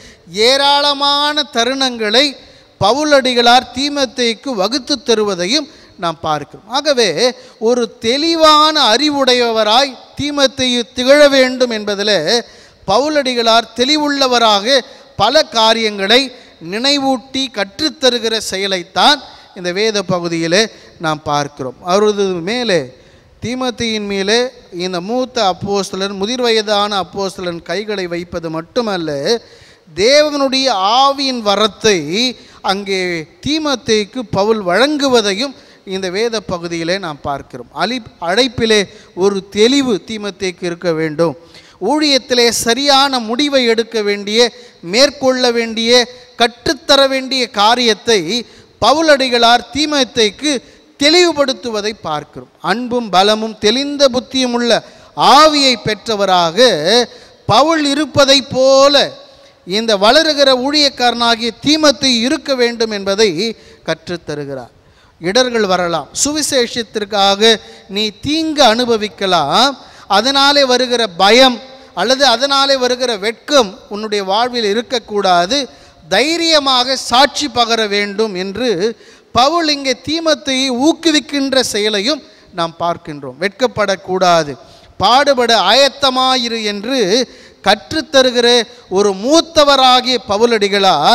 ஏராளமான தருணங்களை பவுலடிகளார் தீமத்தைக்கு வகுத்து தருவதையும் நாம் பார்க்கிறோம் ஆகவே ஒரு தெளிவான அறிவுடையவராய் தீமத்தையு திகழ வேண்டும் என்பதில் பவுலடிகளார் தெளிவுள்ளவராக பல காரியங்களை நினைவூட்டி கற்றுத்தருகிற செயலைத்தான் இந்த வேத பகுதியிலே நாம் பார்க்கிறோம் அவரது மேலே தீமத்தியின் மேலே இந்த மூத்த அப்போஸ்தலன் முதிர் வயதான அப்போஸ்தலன் கைகளை வைப்பது மட்டுமல்ல தேவனுடைய ஆவியின் வரத்தை அங்கே தீமத்தைக்கு பவுல் வழங்குவதையும் இந்த வேத பகுதியிலே நாம் பார்க்கிறோம் அழி அழைப்பிலே ஒரு தெளிவு தீமத்தைக்கு இருக்க வேண்டும் ஊழியத்திலே சரியான முடிவை எடுக்க வேண்டிய மேற்கொள்ள வேண்டிய கற்றுத்தர வேண்டிய காரியத்தை பவுலடிகளார் தீமத்தைக்கு தெளிவுபடுத்துவதை பார்க்கிறோம் அன்பும் பலமும் தெளிந்த புத்தியும் உள்ள ஆவியை பெற்றவராக பவுல் இருப்பதைப் போல இந்த வளருகிற ஊழியக்காரனாகிய தீமத்தை இருக்க வேண்டும் என்பதை கற்றுத்தருகிறார் இடர்கள் வரலாம் சுவிசேஷத்திற்காக நீ தீங்கு அனுபவிக்கலாம் அதனாலே வருகிற பயம் அல்லது அதனாலே வருகிற வெட்கம் உன்னுடைய வாழ்வில் இருக்கக்கூடாது தைரியமாக சாட்சி பகர வேண்டும் என்று பவுல் இங்கே தீமத்தை ஊக்குவிக்கின்ற செயலையும் நாம் பார்க்கின்றோம் வெட்கப்படக்கூடாது பாடுபட ஆயத்தமாயிரு என்று கற்றுத்தருகிற ஒரு மூத்தவராகிய பவுலடிகளார்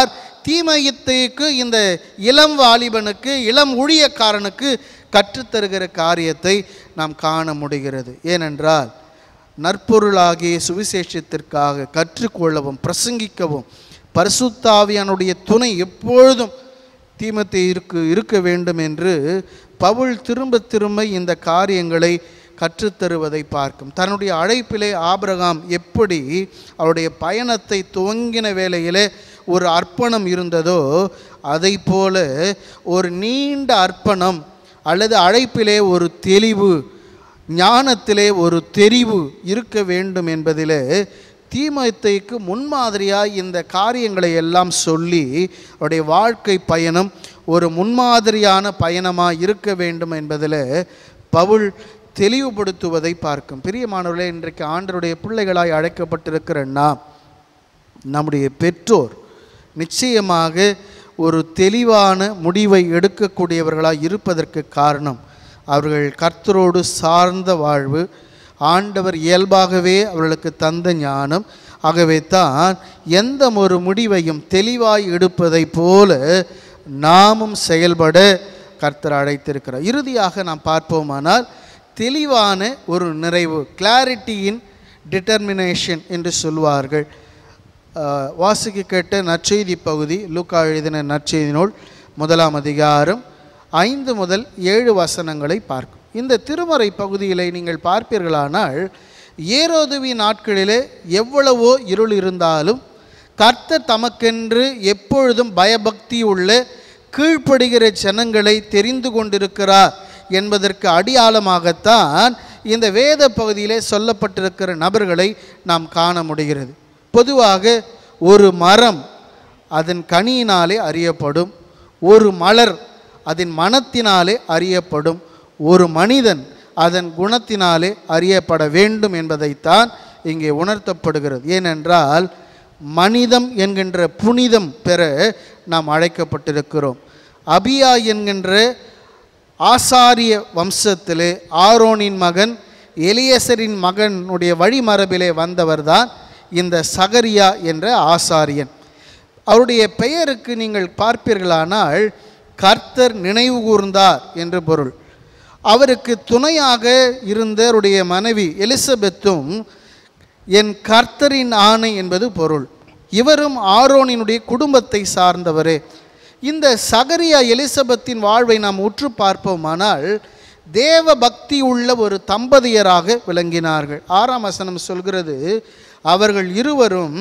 தீமையத்துக்கு இந்த இளம் வாலிபனுக்கு இளம் ஊழியக்காரனுக்கு கற்றுத்தருகிற காரியத்தை நாம் காண முடிகிறது ஏனென்றால் நற்பொருளாகிய சுவிசேஷத்திற்காக கற்றுக்கொள்ளவும் பிரசங்கிக்கவும் பரிசுத்தாவியானுடைய துணை எப்பொழுதும் தீமத்தேயுக்கு இருக்க வேண்டும் என்று பவுல் திரும்ப திரும்ப இந்த காரியங்களை கற்றுத்தருவதை பார்க்கும் தன்னுடைய அழைப்பிலே ஆபிரகாம் எப்படி அவருடைய பயணத்தை துவங்கின வேளையிலே ஒரு அர்ப்பணம் இருந்ததோ அதை போல ஒரு நீண்ட அர்ப்பணம் அல்லது அழைப்பிலே ஒரு தெளிவு ஞானத்திலே ஒரு தெரிவு இருக்க வேண்டும் என்பதிலே தீமத்தைக்கு முன்மாதிரியாய் இந்த காரியங்களை எல்லாம் சொல்லி அவருடைய வாழ்க்கை பயணம் ஒரு முன்மாதிரியான பயணமாக இருக்க வேண்டும் என்பதில் பவுல் தெளிவுபடுத்துவதை பார்க்கும் பிரியமானவர்களே இன்றைக்கு ஆண்டருடைய பிள்ளைகளாய் அழைக்கப்பட்டிருக்கிற நாம் நம்முடைய பெற்றோர் நிச்சயமாக ஒரு தெளிவான முடிவை எடுக்கக்கூடியவர்களாய் இருப்பதற்கு காரணம் அவர்கள் கர்த்தரோடு சார்ந்த வாழ்வு ஆண்டவர் இயல்பாகவே அவர்களுக்கு தந்த ஞானம் ஆகவே தான் எந்த ஒரு முடிவையும் தெளிவாய் எடுப்பதைப் போல நாமும் செயல்பட கர்த்தர் அழைத்திருக்கிறார் இறுதியாக நாம் பார்ப்போமானால் தெளிவான ஒரு நிறைவு கிளாரிட்டியின் டிட்டர்மினேஷன் என்று சொல்வார்கள் ஆஹ், வாசிக்க கேட்ட நற்செய்தி பகுதி லூக்கா எழுதின நற்செய்தி நூல் முதலாம் அதிகாரம் ஐந்து முதல் ஏழு வசனங்களை பார்க்கும் இந்த திருமறை பகுதியிலே நீங்கள் பார்ப்பீர்களானால் ஏரோதுவி நாட்களிலே எவ்வளவோ இருள் இருந்தாலும் கர்த்தர் தமக்கென்று எப்பொழுதும் பயபக்தி உள்ள கீழ்ப்படுகிற ஜனங்களை தெரிந்து கொண்டிருக்கிறார் என்பதற்கு அடியாளமாகத்தான் இந்த வேத பகுதியிலே சொல்லப்பட்டிருக்கிற நபர்களை நாம் காண முடிகிறது பொதுவாக ஒரு மரம் அதன் கனியினாலே அறியப்படும் ஒரு மலர் அதன் மனத்தினாலே அறியப்படும் ஒரு மனிதன் அதன் குணத்தினாலே அறியப்பட வேண்டும் என்பதைத்தான் இங்கே உணர்த்தப்படுகிறது ஏனென்றால் மனிதம் என்கின்ற புனிதம் பெற நாம் அழைக்கப்பட்டிருக்கிறோம் அபியா என்கின்ற ஆசாரிய வம்சத்திலே ஆரோனின் மகன் எலியசரின் மகனுடைய வழிமரபிலே வந்தவர்தான் இந்த சகரியா என்ற ஆசாரியன் அவருடைய பெயருக்கு நீங்கள் பார்ப்பீர்களானால் கர்த்தர் நினைவு கூர்ந்தார் என்று பொருள் அவருக்கு துணையாக இருந்த அவருடைய மனைவி எலிசபெத்தும் என் கர்த்தரின் ஆணை என்பது பொருள் இவரும் ஆரோனினுடைய குடும்பத்தை சார்ந்தவரே இந்த சகரியா எலிசபெத்தின் வாழ்வை நாம் உற்று பார்ப்போமானால் தேவ பக்தி உள்ள ஒரு தம்பதியராக விளங்கினார்கள் ஆறாம் வசனம் சொல்கிறது அவர்கள் இருவரும்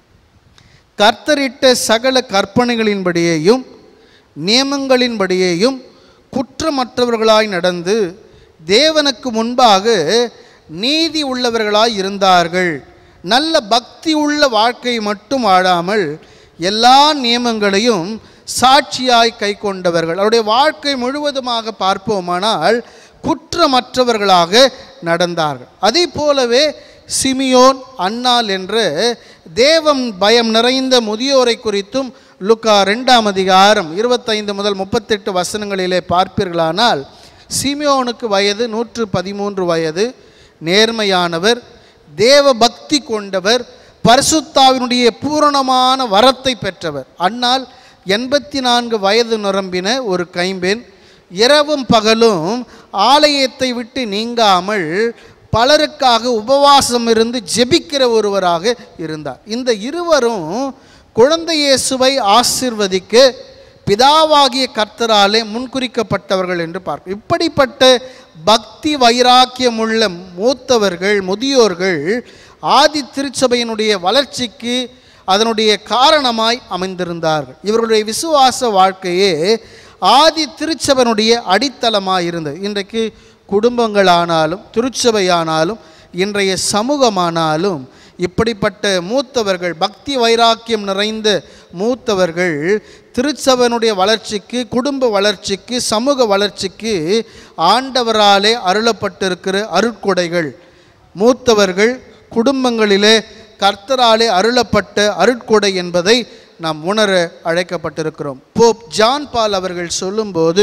கர்த்தரிட்ட சகல கற்பனைகளின்படியேயும் நியமங்களின்படியேயும் குற்றமற்றவர்களாய் நடந்து தேவனுக்கு முன்பாக நீதி உள்ளவர்களாய் இருந்தார்கள் நல்ல பக்தி உள்ள வாழ்க்கை மட்டும் வாழாமல் எல்லா நியமங்களையும் சாட்சியாய் கை கொண்டவர்கள் அவருடைய வாழ்க்கை முழுவதுமாக பார்ப்போமானால் குற்றமற்றவர்களாக நடந்தார்கள் அதே போலவே சிமியோன் அன்னாள் என்று தேவம் பயம் நிறைந்த முதியோரை குறித்தும் லுக்கா ரெண்டாம் அதிகாரம் இருபத்தைந்து முதல் முப்பத்தெட்டு வசனங்களிலே பார்ப்பீர்களானால் சிமியோனுக்கு வயது நூற்று பதிமூன்று வயது நேர்மையானவர் தேவ பக்தி கொண்டவர் பரிசுத்தாவினுடைய பூரணமான வரத்தை பெற்றவர் அன்னால் எண்பத்தி நான்கு வயது நிரம்பின ஒரு கைம்பெண் இரவும் பகலும் ஆலயத்தை விட்டு நீங்காமல் பலருக்காக உபவாசம் இருந்து ஜெபிக்கிற ஒருவராக இருந்தார் இந்த இருவரும் குழந்தை இயேசுவை ஆசிர்வதிக்க பிதாவாகிய கர்த்தராலே முன்குறிக்கப்பட்டவர்கள் என்று பார்க்க இப்படிப்பட்ட பக்தி வைராக்கியமுள்ள மூத்தவர்கள் முதியோர்கள் ஆதி திருச்சபையினுடைய வளர்ச்சிக்கு அதனுடைய காரணமாய் அமைந்திருந்தார்கள் இவர்களுடைய விசுவாச வாழ்க்கையே ஆதி திருச்சபனுடைய அடித்தளமாக இருந்தது இன்றைக்கு குடும்பங்களானாலும் திருச்சபையானாலும் இன்றைய சமூகமானாலும் இப்படிப்பட்ட மூத்தவர்கள் பக்தி வைராக்கியம் நிறைந்த மூத்தவர்கள் திருச்சபனுடைய வளர்ச்சிக்கு குடும்ப வளர்ச்சிக்கு சமூக வளர்ச்சிக்கு ஆண்டவராலே அருளப்பட்டிருக்கிற அருட்கொடைகள் மூத்தவர்கள் குடும்பங்களிலே கர்த்தராலே அருளப்பட்ட அருட்கொடை என்பதை நாம் உணர அழைக்கப்பட்டிருக்கிறோம் போப் ஜான் பால் அவர்கள் சொல்லும்போது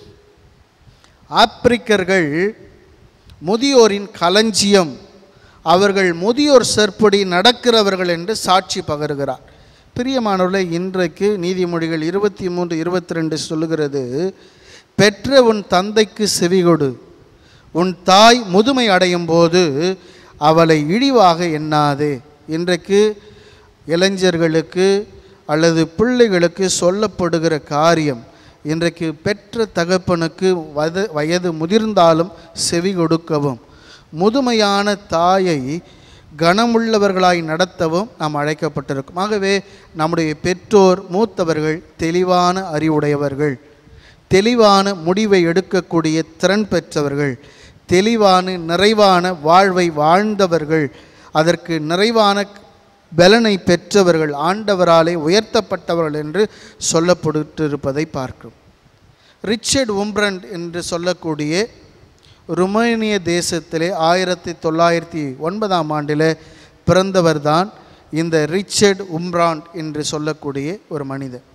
ஆப்பிரிக்கர்கள் முதியோரின் களஞ்சியம் அவர்கள் முதியோர் செற்படி நடக்கிறவர்கள் என்று சாட்சி பகருகிறார் பிரியமானவர்களே இன்றைக்கு நீதிமொழிகள் இருபத்தி மூன்று இருபத்தி ரெண்டு சொல்லுகிறது பெற்ற உன் தந்தைக்கு செவிகொடு உன் தாய் முதுமை அடையும் போது அவளை இழிவாக எண்ணாதே இன்றைக்கு இளைஞர்களுக்கு அல்லது பிள்ளைகளுக்கு சொல்லப்படுகிற காரியம் இன்றைக்கு பெற்ற தகப்பனுக்கு வயது வயது முதிர்ந்தாலும் செவி கொடுக்கவும் முதுமையான தாயை கனமுள்ளவர்களாய் நடத்தவும் நாம் அழைக்கப்பட்டிருக்கும் ஆகவே நம்முடைய பெற்றோர் மூத்தவர்கள் தெளிவான அறிவுடையவர்கள் தெளிவான முடிவை எடுக்கக்கூடிய திறன் பெற்றவர்கள் தெளிவான நிறைவான வாழ்வை வாழ்ந்தவர்கள் அதற்கு நிறைவான பலனை பெற்றவர்கள் ஆண்டவராலே உயர்த்தப்பட்டவர்கள் என்று சொல்லப்பட்டிருப்பதை பார்க்கிறோம் ரிச்சர்ட் உம்ப்ரண்ட் என்று சொல்லக்கூடிய ருமேனிய தேசத்திலே ஆயிரத்தி தொள்ளாயிரத்தி ஒன்பதாம் ஆண்டில் பிறந்தவர்தான் இந்த ரிச்சர்ட் உம்ராண்ட் என்று சொல்லக்கூடிய ஒரு மனிதர்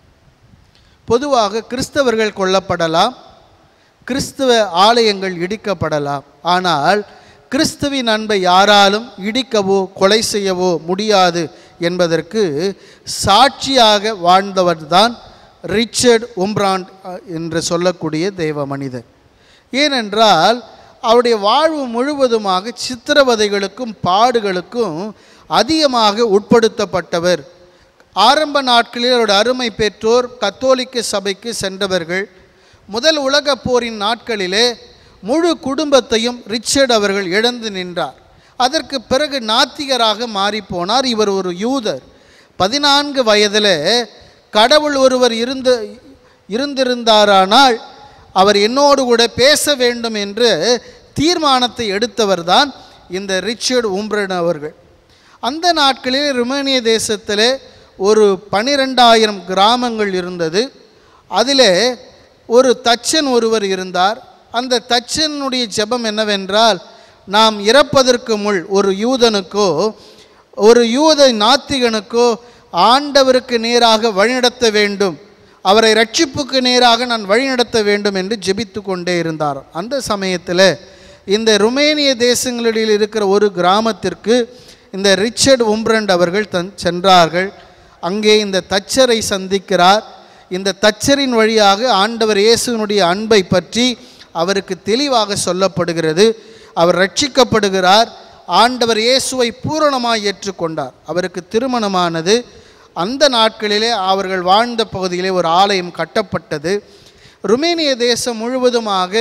பொதுவாக கிறிஸ்தவர்கள் கொல்லப்படலாம் கிறிஸ்துவ ஆலயங்கள் இடிக்கப்படலாம் ஆனால் கிறிஸ்துவின் அன்பை யாராலும் இடிக்கவோ கொலை செய்யவோ முடியாது என்பதற்கு சாட்சியாக வாழ்ந்தவர்தான் ரிச்சர்ட் உம்ராண்ட் அஹ், என்று சொல்லக்கூடிய தெய்வ மனிதர் ஏனென்றால் அவருடைய வாழ்வு முழுவதுமாக சித்திரவதைகளுக்கும் பாடுகளுக்கும் அதிகமாக உட்படுத்தப்பட்டவர் ஆரம்ப நாட்களில் அவருடைய அருமை பெற்றோர் கத்தோலிக்க சபைக்கு சென்றவர்கள் முதல் உலகப் போரின் நாட்களிலே முழு குடும்பத்தையும் ரிச்சர்ட் அவர்கள் இழந்து நின்றார் அதற்கு பிறகு நாத்திகராக மாறிப்போனார் இவர் ஒரு யூதர் பதினான்கு வயதில் கடவுள் ஒருவர் இருந்து இருந்திருந்தாரானால் அவர் என்னோடு கூட பேச வேண்டும் என்று தீர்மானத்தை எடுத்தவர்தான் இந்த ரிச்சர்ட் உம்ரன் அவர்கள் அந்த நாட்களில் ருமேனிய தேசத்திலே ஒரு பனிரெண்டாயிரம் கிராமங்கள் இருந்தது அதிலே ஒரு தச்சன் ஒருவர் இருந்தார் அந்த தச்சனுடைய ஜெபம் என்னவென்றால் நாம் இறப்பதற்கு முள் ஒரு யூதனுக்கோ ஒரு யூத நாத்திகனுக்கோ ஆண்டவருக்கு நேராக வழிநடத்த வேண்டும் அவரை ரட்சிப்புக்கு நேராக நான் வழிநடத்த வேண்டும் என்று ஜெபித்து கொண்டே இருந்தார் அந்த சமயத்தில் இந்த ருமேனிய தேசங்களில் இருக்கிற ஒரு கிராமத்திற்கு இந்த ரிச்சர்ட் உம்ரண்ட் அவர்கள் தன் சென்றார்கள் அங்கே இந்த தச்சரை சந்திக்கிறார் இந்த தச்சரின் வழியாக ஆண்டவர் இயேசுவினுடைய அன்பை பற்றி அவருக்கு தெளிவாக சொல்லப்படுகிறது அவர் ரட்சிக்கப்படுகிறார் ஆண்டவர் இயேசுவை பூரணமாய் ஏற்றுக்கொண்டார் அவருக்கு திருமணமானது அந்த நாட்களிலே அவர்கள் வாழ்ந்த பகுதியிலே ஒரு ஆலயம் கட்டப்பட்டது ருமேனிய தேசம் முழுவதுமாக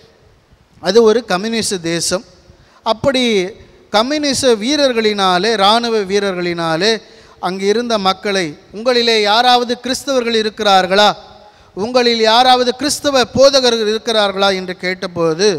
அது ஒரு கம்யூனிச தேசம் அப்படி கம்யூனிச வீரர்களினாலே இராணுவ வீரர்களினாலே அங்கு இருந்த மக்களை உங்களிலே யாராவது கிறிஸ்தவர்கள் இருக்கிறார்களா உங்களில் யாராவது கிறிஸ்தவ போதகர்கள் இருக்கிறார்களா என்று கேட்டபோது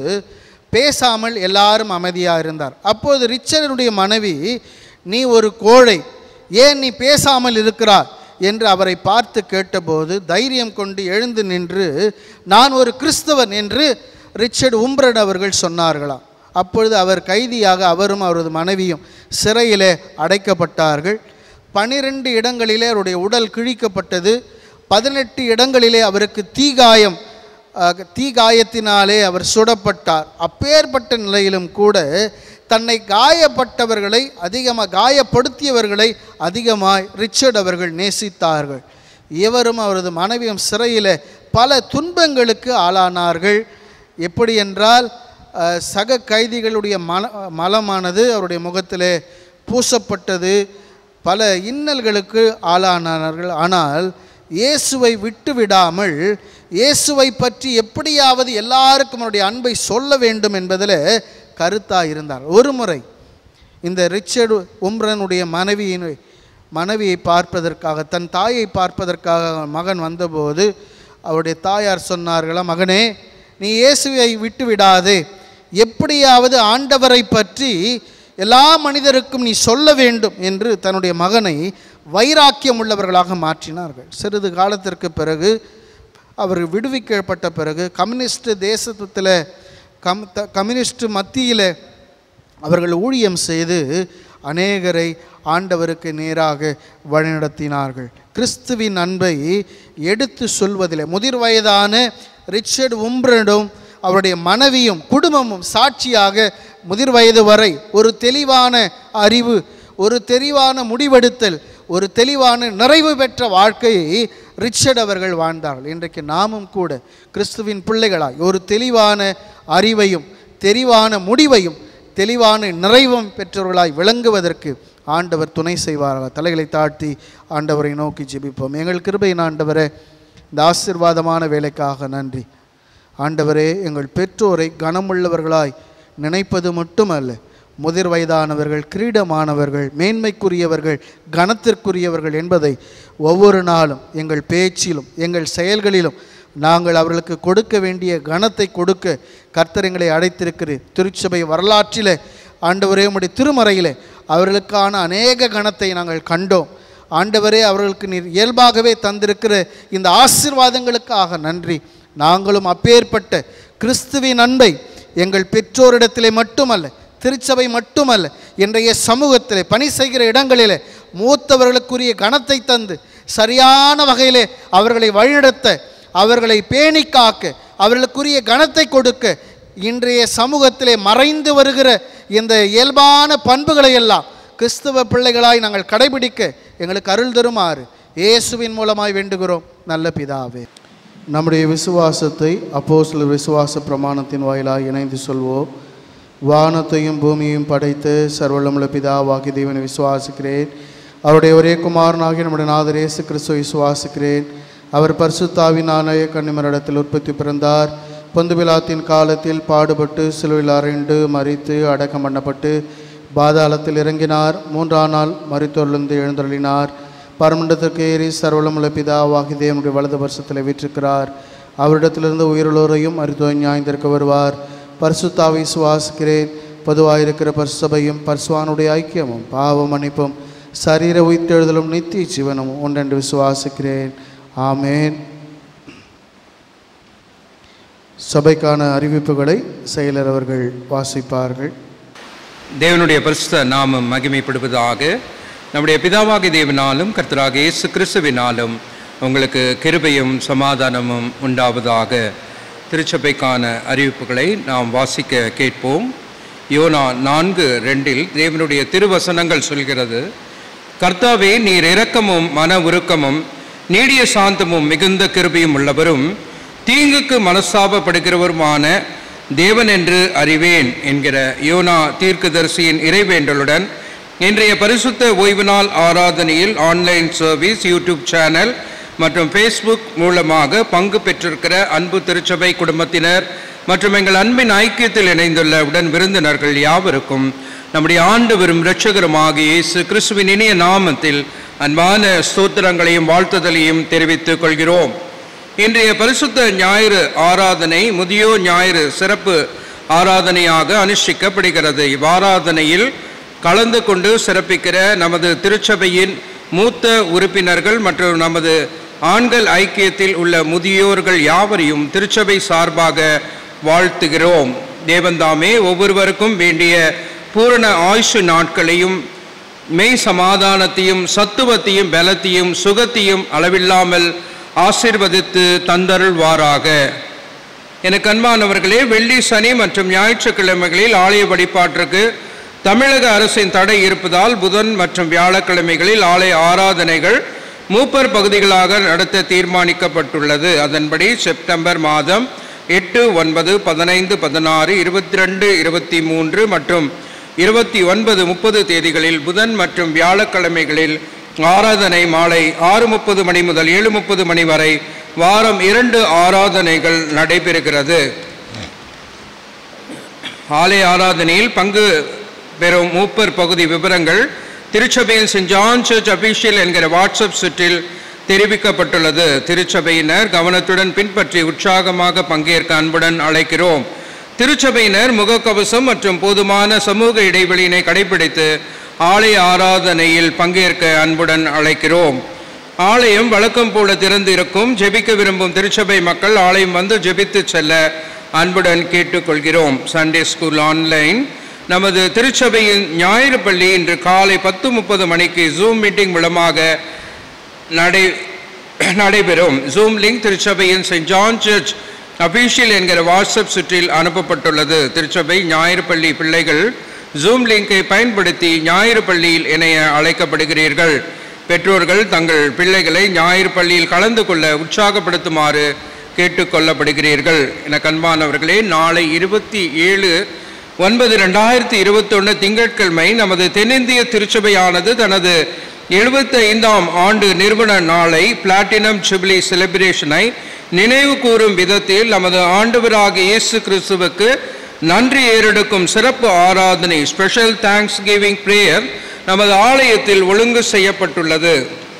பேசாமல் எல்லாரும் அமைதியாக இருந்தார் அப்போது ரிச்சர்னுடைய மனைவி நீ ஒரு கோழை ஏன் நீ பேசாமல் இருக்கிறாய் என்று அவரை பார்த்து கேட்டபோது தைரியம் கொண்டு எழுந்து நின்று நான் ஒரு கிறிஸ்தவன் என்று ரிச்சர்ட் உம்ரன் அவர்கள் சொன்னார்களாம் அப்பொழுது அவர் கைதியாக அவரும் அவரது மனைவியும் சிறையிலே அடைக்கப்பட்டார்கள் பனிரெண்டு இடங்களிலே அவருடைய உடல் கிழிக்கப்பட்டது பதினெட்டு இடங்களிலே அவருக்கு தீகாயம் அஹ், தீகாயத்தினாலே அவர் சுடப்பட்டார் அப்பேற்பட்ட நிலையிலும் கூட தன்னை காயப்பட்டவர்களை அதிகமாக காயப்படுத்தியவர்களை அதிகமாய் ரிச்சர்ட் அவர்கள் நேசித்தார்கள் இவரும் அவரது மனைவியும் சிறையில் பல துன்பங்களுக்கு ஆளானார்கள் எப்படி என்றால் அஹ், சக கைதிகளுடைய மல மலமானது அவருடைய முகத்திலே பூசப்பட்டது பல இன்னல்களுக்கு ஆளானார்கள் ஆனால் இயேசுவை விட்டு விடாமல் இயேசுவை பற்றி எப்படியாவது எல்லாருக்கும் அவருடைய அன்பை சொல்ல வேண்டும் என்பதில் கருத்தாக இருந்தார் ஒரு முறை இந்த ரிச்சர்டு உம்ரனுடைய மனைவியின் மனைவியை பார்ப்பதற்காக தன் தாயை பார்ப்பதற்காக மகன் வந்தபோது அவருடைய தாயார் சொன்னார்களா மகனே நீ இயேசுவை விட்டு விடாதே எப்படியாவது ஆண்டவரை பற்றி எல்லா மனிதருக்கும் நீ சொல்ல வேண்டும் என்று தன்னுடைய மகனை வைராக்கியம் உள்ளவர்களாக மாற்றினார்கள் சிறிது காலத்திற்கு பிறகு அவர் விடுவிக்கப்பட்ட பிறகு கம்யூனிஸ்ட் தேசத்தில் கம் த கம்யூனிஸ்ட் மத்தியில் அவர்கள் ஊழியம் செய்து அநேகரை ஆண்டவருக்கு நேராக வழிநடத்தினார்கள் கிறிஸ்துவின் அன்பை எடுத்து சொல்வதில் முதிர் வயதான ரிச்சர்ட் உம்ரனும் அவருடைய மனைவியும் குடும்பமும் சாட்சியாக முதிர் வயது வரை ஒரு தெளிவான அறிவு ஒரு தெளிவான முடிவெடுத்தல் ஒரு தெளிவான நிறைவு பெற்ற வாழ்க்கையை ரிச்சர்ட் அவர்கள் வாழ்ந்தார்கள் இன்றைக்கு நாமும் கூட கிறிஸ்துவின் பிள்ளைகளாய் ஒரு தெளிவான அறிவையும் தெளிவான முடிவையும் தெளிவான நிறைவும் பெற்றவர்களாய் விளங்குவதற்கு ஆண்டவர் துணை செய்வார்கள் தலைகளை தாழ்த்தி ஆண்டவரை நோக்கி ஜெபிப்போம் எங்கள் கிருபையின் ஆண்டவரே இந்த ஆசீர்வாதமான வேலைக்காக நன்றி ஆண்டவரே எங்கள் பெற்றோரை கனமுள்ளவர்களாய் நினைப்பது மட்டுமல்ல முதிர் வயதானவர்கள் கிரீடமானவர்கள் மேன்மைக்குரியவர்கள் கனத்திற்குரியவர்கள் என்பதை ஒவ்வொரு நாளும் எங்கள் பேச்சிலும் எங்கள் செயல்களிலும் நாங்கள் அவர்களுக்கு கொடுக்க வேண்டிய கனத்தை கொடுக்க கர்த்தர் எங்களை அழைத்திருக்கிறேன் திருச்சபை வரலாற்றிலே ஆண்டவரே உம்முடைய திருமறையிலே அவர்களுக்கான அநேக கணத்தை நாங்கள் கண்டோம் ஆண்டவரே அவர்களுக்கு நீர் இயல்பாகவே தந்திருக்கிற இந்த ஆசீர்வாதங்களுக்காக நன்றி நாங்களும் அப்பேற்பட்ட கிறிஸ்துவின் அன்பை எங்கள் பெற்றோரிடத்திலே மட்டுமல்ல திருச்சபை மட்டுமல்ல இன்றைய சமூகத்திலே பணி செய்கிற இடங்களிலே மூத்தவர்களுக்குரிய கணத்தை தந்து சரியான வகையிலே அவர்களை வழிநடத்த அவர்களை பேணி காக்க அவர்களுக்குரிய கணத்தை கொடுக்க இன்றைய சமூகத்திலே மறைந்து வருகிற இந்த இயல்பான பண்புகளை எல்லாம் கிறிஸ்துவ பிள்ளைகளாய் நாங்கள் கடைபிடிக்க எங்களுக்கு அருள் தருமாறு இயேசுவின் மூலமாய் வேண்டுகிறோம் நல்ல பிதாவே நம்முடைய விசுவாசத்தை அப்போஸ்தலர் விசுவாச பிரமாணத்தின் வாயிலாக இணைந்து சொல்வோம் வானத்தையும் பூமியையும் படைத்து சர்வளமுள்ள பிதாவாகி தேவனை விசுவாசிக்கிறேன் அவருடைய ஒரே குமாரனாகிய நம்முடைய நாதர் இயேசு கிறிஸ்துவை விசுவாசிக்கிறேன் அவர் பரிசுத்தாவினாலே கன்னிமரிடத்தில் உற்பத்தி பிறந்தார் பொந்துவிழாத்தின் காலத்தில் பாடுபட்டு சிலுவையில் அறைண்டு மறித்து அடக்கம் பண்ணப்பட்டு பாதாளத்தில் இறங்கினார் மூன்றாம் நாள் மறித்தொழிலிருந்து எழுந்தருளினார் பரமண்டத்திற்கு ஏறி சர்வளமுள்ள பிதாவாகி தேவனுடைய வலது வருஷத்தில் வீற்றிருக்கிறார் அவரிடத்திலிருந்து உயிருள்ளோரையும் மருத்துவ ஞாய்ந்திருக்க வருவார் பரிசுத்தாவை சுவாசிக்கிறேன் பொதுவாயிருக்கிற பரிசுசபையும் பரிசுவானுடைய ஐக்கியமும் பாவ மன்னிப்பும் சரீர உயிர்த்தெழுதலும் நித்திய ஜீவனும் ஒன்றென்று விசுவாசிக்கிறேன் ஆமேன் சபைக்கான அறிவிப்புகளை செயலர் அவர்கள் வாசிப்பார்கள் தேவனுடைய பரிசுத்த நாமம் மகிமைப்படுவதாக நம்முடைய பிதாவாகிய தேவனாலும் கர்த்தராக இயேசு கிறிஸ்துவினாலும் உங்களுக்கு கிருபையும் சமாதானமும் உண்டாவதாக திருச்சபைக்கான அறிவிப்புகளை நாம் வாசிக்க கேட்போம் யோனா நான்கு ரெண்டில் தேவனுடைய திருவசனங்கள் சொல்கிறது கர்த்தாவே நீர் இரக்கமும் மன உருக்கமும் நீடிய சாந்தமும் மிகுந்த கிருபையும் உள்ளவரும் தீங்குக்கு மனஸ்தாபப்படுகிறவருமான தேவன் என்று அறிவேன் என்கிற யோனா தீர்க்கதரிசியின் இறைவேண்டலுடன் இன்றைய பரிசுத்த ஓய்வு நாள் ஆராதனையில் ஆன்லைன் சர்வீஸ் யூடியூப் சேனல் மற்றும் ஃபேஸ்புக் மூலமாக பங்கு பெற்றிருக்கிற அன்பு திருச்சபை குடும்பத்தினர் மற்றும் எங்கள் அன்பின் ஐக்கியத்தில் இணைந்துள்ள உடன் விருந்தினர்கள் யாவருக்கும் நம்முடைய ஆண்டு வரும் இரட்சகருமாகிய இயேசு கிறிஸ்துவின் இனிய நாமத்தில் அன்பான ஸ்தோத்திரங்களையும் வாழ்த்துதலையும் தெரிவித்துக் கொள்கிறோம் இன்றைய பரிசுத்த ஞாயிறு ஆராதனை முதியோர் ஞாயிறு சிறப்பு ஆராதனையாக அனுஷ்டிக்கப்படுகிறது இவ்வாராதனையில் கலந்து கொண்டு சிறப்பிக்கிற நமது திருச்சபையின் மூத்த உறுப்பினர்கள் மற்றும் நமது ஆண்கள் ஐக்கியத்தில் உள்ள முதியோர்கள் யாவரையும் திருச்சபை சார்பாக வாழ்த்துகிறோம் தேவன்தாமே ஒவ்வொருவருக்கும் வேண்டிய பூரண ஆயுஷு நாட்களையும் மெய் சமாதானத்தையும் சத்துவத்தையும் பலத்தையும் சுகத்தையும் அளவில்லாமல் ஆசீர்வதித்து தந்தருள்வாராக எனக்கு அன்பானவர்களே வெள்ளி சனி மற்றும் ஞாயிற்றுக்கிழமைகளில் ஆலய வழிபாட்டிற்கு தமிழக அரசின் தடை இருப்பதால் புதன் மற்றும் வியாழக்கிழமைகளில் ஆலய ஆராதனைகள் மூப்பர் பகுதிகளாக நடத்த தீர்மானிக்கப்பட்டுள்ளது அதன்படி செப்டம்பர் மாதம் எட்டு ஒன்பது பதினைந்து பதினாறு இருபத்தி ரெண்டு இருபத்தி மூன்று மற்றும் இருபத்தி ஒன்பது முப்பது தேதிகளில் புதன் மற்றும் வியாழக்கிழமைகளில் ஆராதனை மாலை ஆறு முப்பது மணி முதல் ஏழு முப்பது மணி வரை வாரம் இரண்டு ஆராதனைகள் நடைபெறுகிறது ஆலய ஆராதனையில் பங்கு பெறும் மூப்பர் பகுதி விவரங்கள் திருச்சபையின் சென்ட் ஜான் சர்ச் அபிஷியல் என்கிற வாட்ஸ்அப் சுற்றில் தெரிவிக்கப்பட்டுள்ளது திருச்சபையினர் கவனத்துடன் பின்பற்றி உற்சாகமாக பங்கேற்க அன்புடன் அழைக்கிறோம் திருச்சபையினர் முகக்கவசம் மற்றும் போதுமான சமூக இடைவெளியினை கடைபிடித்து ஆலய ஆராதனையில் பங்கேற்க அன்புடன் அழைக்கிறோம் ஆலயம் வழக்கம் போல திறந்து இருக்கும் ஜெபிக்க விரும்பும் திருச்சபை மக்கள் ஆலயம் வந்து ஜெபித்து செல்ல அன்புடன் கேட்டுக்கொள்கிறோம் சண்டே ஸ்கூல் ஆன்லைன் நமது திருச்சபையின் ஞாயிறு பள்ளி இன்று காலை பத்து முப்பது மணிக்கு ஜூம் மீட்டிங் மூலமாக நடை நடைபெறும் ஜூம் லிங்க் திருச்சபையின் சென்ட் ஜான் சர்ச் அபிஷியல் என்கிற வாட்ஸ்அப் சுற்றில் அனுப்பப்பட்டுள்ளது திருச்சபை ஞாயிறு பள்ளி பிள்ளைகள் ஜூம் லிங்கை பயன்படுத்தி ஞாயிறு பள்ளியில் இணைய அழைக்கப்படுகிறீர்கள் பெற்றோர்கள் தங்கள் பிள்ளைகளை ஞாயிறு பள்ளியில் கலந்து கொள்ள உற்சாகப்படுத்துமாறு கேட்டுக்கொள்ளப்படுகிறீர்கள் என கண்பானவர்களே நாளை இருபத்தி ஏழு ஒன்பது ரெண்டாயிரத்தி இருபத்தொன்று திங்கட்கிழமை நமது தென்னிந்திய திருச்சபையானது தனது எழுபத்தி ஐந்தாம் ஆண்டு நிறுவன நாளை பிளாட்டினம் ஜூபிலி செலிப்ரேஷனை நினைவு கூறும் விதத்தில் நமது ஆண்டவராகிய இயேசு கிறிஸ்துவுக்கு நன்றி ஏறெடுக்கும் சிறப்பு ஆராதனை ஸ்பெஷல் தேங்க்ஸ் கிவிங் பிரேயர் நமது ஆலயத்தில் ஒழுங்கு செய்யப்பட்டுள்ளது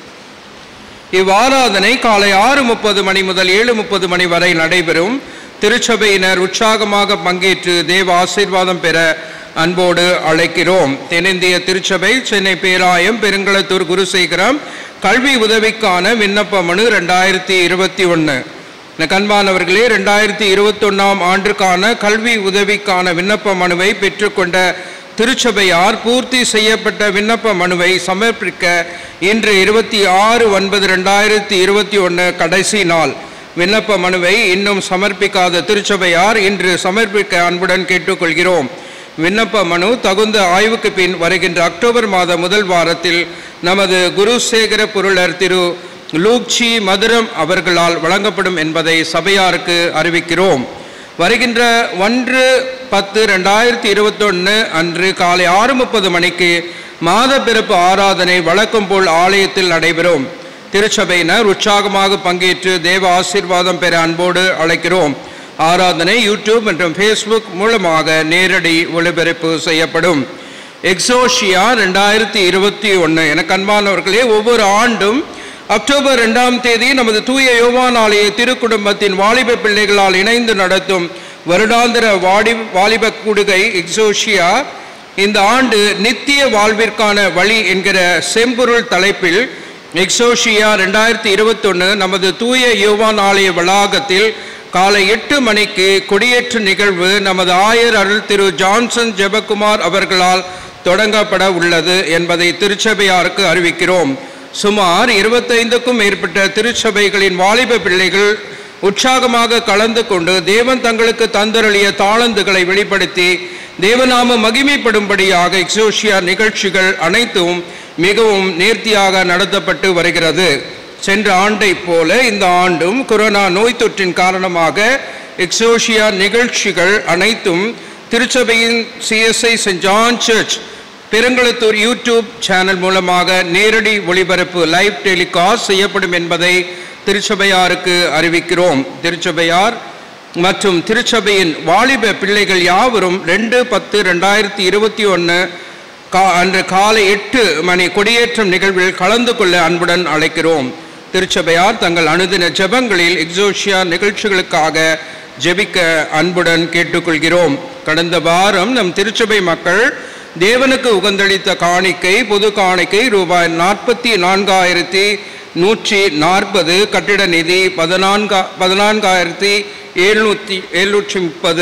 இவ்வாராதனை காலை ஆறு முப்பது மணி முதல் ஏழு முப்பது மணி வரை நடைபெறும் திருச்சபையினர் உற்சாகமாக பங்கேற்று தேவ ஆசீர்வாதம் பெற அன்போடு அழைக்கிறோம் தென்னிந்திய திருச்சபை சென்னை பேராயம் பெருங்களத்தூர் குருசேகரம் கல்வி உதவிக்கான விண்ணப்ப மனு ரெண்டாயிரத்தி இருபத்தி ஒன்று கண்பானவர்களே ரெண்டாயிரத்தி இருபத்தொன்னாம் ஆண்டுக்கான கல்வி உதவிக்கான விண்ணப்ப மனுவை பெற்றுக்கொண்ட திருச்சபையார் பூர்த்தி செய்யப்பட்ட விண்ணப்ப மனுவை சமர்ப்பிக்க இன்று இருபத்தி ஆறு ஒன்பது ரெண்டாயிரத்தி இருபத்தி ஒன்று கடைசி நாள் விண்ணப்ப மனுவை இன்னும் சமர்ப்பிக்காத திருச்சபையார் இன்று சமர்ப்பிக்க அன்புடன் கேட்டுக்கொள்கிறோம் விண்ணப்ப மனு தகுந்த ஆய்வுக்கு பின் வருகின்ற அக்டோபர் மாத முதல் வாரத்தில் நமது குருசேகர பொருளர் திரு லூக்சி மதுரம் அவர்களால் வழங்கப்படும் என்பதை சபையாருக்கு அறிவிக்கிறோம் வருகின்ற ஒன்று பத்து ரெண்டாயிரத்தி இருபத்தொன்று அன்று காலை ஆறு முப்பது மணிக்கு மாத பிறப்பு ஆராதனை வழக்கம் போல் ஆலயத்தில் நடைபெறும் திருச்சபையினர் உற்சாகமாக பங்கேற்று தேவ ஆசீர்வாதம் பெற அன்போடு அழைக்கிறோம் ஆராதனை யூடியூப் மற்றும் ஃபேஸ்புக் மூலமாக நேரடி ஒளிபரப்பு செய்யப்படும் எக்ஸோஷியா ரெண்டாயிரத்தி இருபத்தி ஒன்று என கண்பானவர்களே ஒவ்வொரு ஆண்டும் அக்டோபர் ரெண்டாம் தேதி நமது தூய யோவான் ஆலய திருக்குடும்பத்தின் வாலிப பிள்ளைகளால் இணைந்து நடத்தும் வருடாந்திர வாடி வாலிப கூடுகை எக்ஸோஷியா இந்த ஆண்டு நித்திய வாழ்விற்கான வழி என்கிற செம்பொருள் தலைப்பில் எக்ஸோஷியா ரெண்டாயிரத்தி இருபத்தொன்று நமது தூய யோவான் ஆலய வளாகத்தில் காலை எட்டு மணிக்கு கொடியேற்று நிகழ்வு நமது ஆயர் அருள் திரு ஜான்சன் ஜெபக்குமார் அவர்களால் தொடங்கப்பட உள்ளது என்பதை திருச்சபையாருக்கு அறிவிக்கிறோம் சுமார் இருபத்தைந்துக்கும் மேற்பட்ட திருச்சபைகளின் வாலிப பிள்ளைகள் உற்சாகமாக கலந்து கொண்டு தேவன் தங்களுக்கு தந்தருளிய தாளந்துகளை வெளிப்படுத்தி தேவநாம மகிமைப்படும்படியாக எக்ஸோஷியா நிகழ்ச்சிகள் அனைத்தும் மிகவும் நேர்த்தியாக நடத்தப்பட்டு வருகிறது சென்ற ஆண்டைப் போல இந்த ஆண்டும் கொரோனா நோய் தொற்றின் காரணமாக எக்ஸோஷியா நிகழ்ச்சிகள் அனைத்தும் திருச்சபையின் CSI saint John church Perungalathur YouTube channel மூலமாக நேரடி ஒளிபரப்பு லைவ் டெலிகாஸ்ட் செய்யப்படும் என்பதை திருச்சபையாருக்கு அறிவிக்கிறோம் திருச்சபையார் மற்றும் திருச்சபையின் வாலிப பிள்ளைகள் யாவரும் ரெண்டு பத்து ரெண்டாயிரத்தி இருபத்தி ஒன்று கா அன்று காலை எட்டு மணி கொடியேற்றம் நிகழ்வில் கலந்து கொள்ள அன்புடன் அழைக்கிறோம் திருச்சபையார் தங்கள் அனுதின ஜெபங்களில் எக்ஸோஷியா நிகழ்ச்சிகளுக்காக ஜெபிக்க அன்புடன் கேட்டுக்கொள்கிறோம் கடந்த வாரம் நம் திருச்சபை மக்கள் தேவனுக்கு உகந்தளித்த காணிக்கை பொது காணிக்கை ரூபாய் நாற்பத்தி நான்காயிரத்தி நூற்றி நாற்பது கட்டிட நிதி பதினான்கா பதினான்காயிரத்தி எழுநூற்றி எழுநூற்றி முப்பது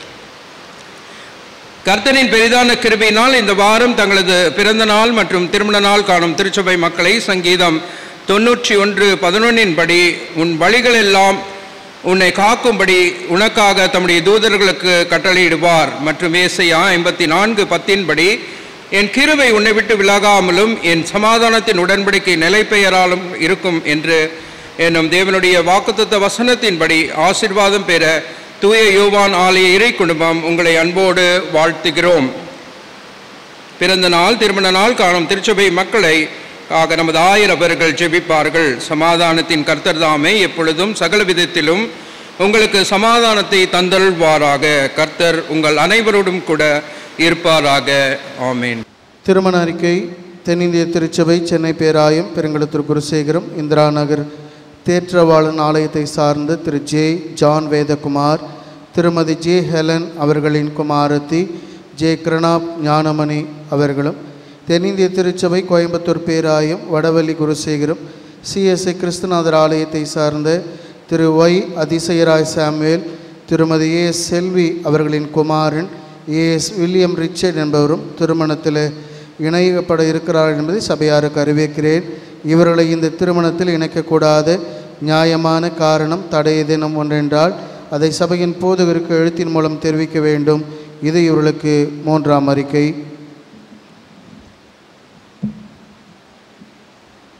கர்த்தனின் பெரிதான கிருபையினால் இந்த வாரம் தங்களது பிறந்த நாள் மற்றும் திருமண நாள் காணும் திருச்சபை மக்களை சங்கீதம் தொன்னூற்றி ஒன்று பதினொன்னின் படி உன் வழிகளெல்லாம் உன்னை காக்கும்படி உனக்காக தம்முடைய தூதர்களுக்கு கட்டளையிடுவார் மற்றும் ஏசையா ஐம்பத்தி நான்கு பத்தின்படி என் கிருபை உன்னை விட்டு விலகாமலும் என் சமாதானத்தின் உடன்படிக்கை நிலைப்பெயராலும் இருக்கும் என்று என்னும் தேவனுடைய வாக்குத்தத்த வசனத்தின்படி ஆசிர்வாதம் பெற தூய யோவான் ஆலய இறை குடும்பம் உங்களை அன்போடு வாழ்த்துகிறோம் பிறந்த நாள் திருமண நாள் காணும் திருச்சபை மக்களை ஆக நமது ஆயர் அவர்கள் ஜெபிப்பார்கள் சமாதானத்தின் கர்த்தர் தாமே எப்பொழுதும் சகல விதத்திலும் உங்களுக்கு சமாதானத்தை தந்தல்வாராக கர்த்தர் உங்கள் அனைவரோடும் கூட இருப்பாராக ஆமீன் திருமண அறிக்கை தென்னிந்திய திருச்சபை சென்னை பேராயம் பெருங்களத்தூர் குருசேகரம் இந்திரா நகர் தேற்றவாளன் ஆலயத்தை சார்ந்த திரு ஜே ஜான் வேதகுமார் திருமதி ஜே ஹெலன் அவர்களின் குமாரத்தி ஜே கிரணாப் ஞானமணி அவர்களும் தென்னிந்திய திருச்சபை கோயம்புத்தூர் பேராயம் வடவள்ளி குருசேகரம் சிஎஸ்ஐ கிறிஸ்துநாதர் ஆலயத்தை சார்ந்த திரு ஒய் அதிசயராய் சாமுவேல் திருமதி ஏ எஸ் செல்வி அவர்களின் குமாரன் ஏஎஸ் வில்லியம் ரிச்சர்ட் என்பவரும் திருமணத்தில் இணைக்கப்பட இருக்கிறார் என்பதை சபையாருக்கு அறிவிக்கிறேன் இவர்களை இந்த திருமணத்தில் இணைக்கக்கூடாத நியாயமான காரணம் தடைய தினம் ஒன்றென்றால் அதை சபையின் போதகருக்கு எழுத்தின் மூலம் தெரிவிக்க வேண்டும் இது இவர்களுக்கு மூன்றாம் அறிக்கை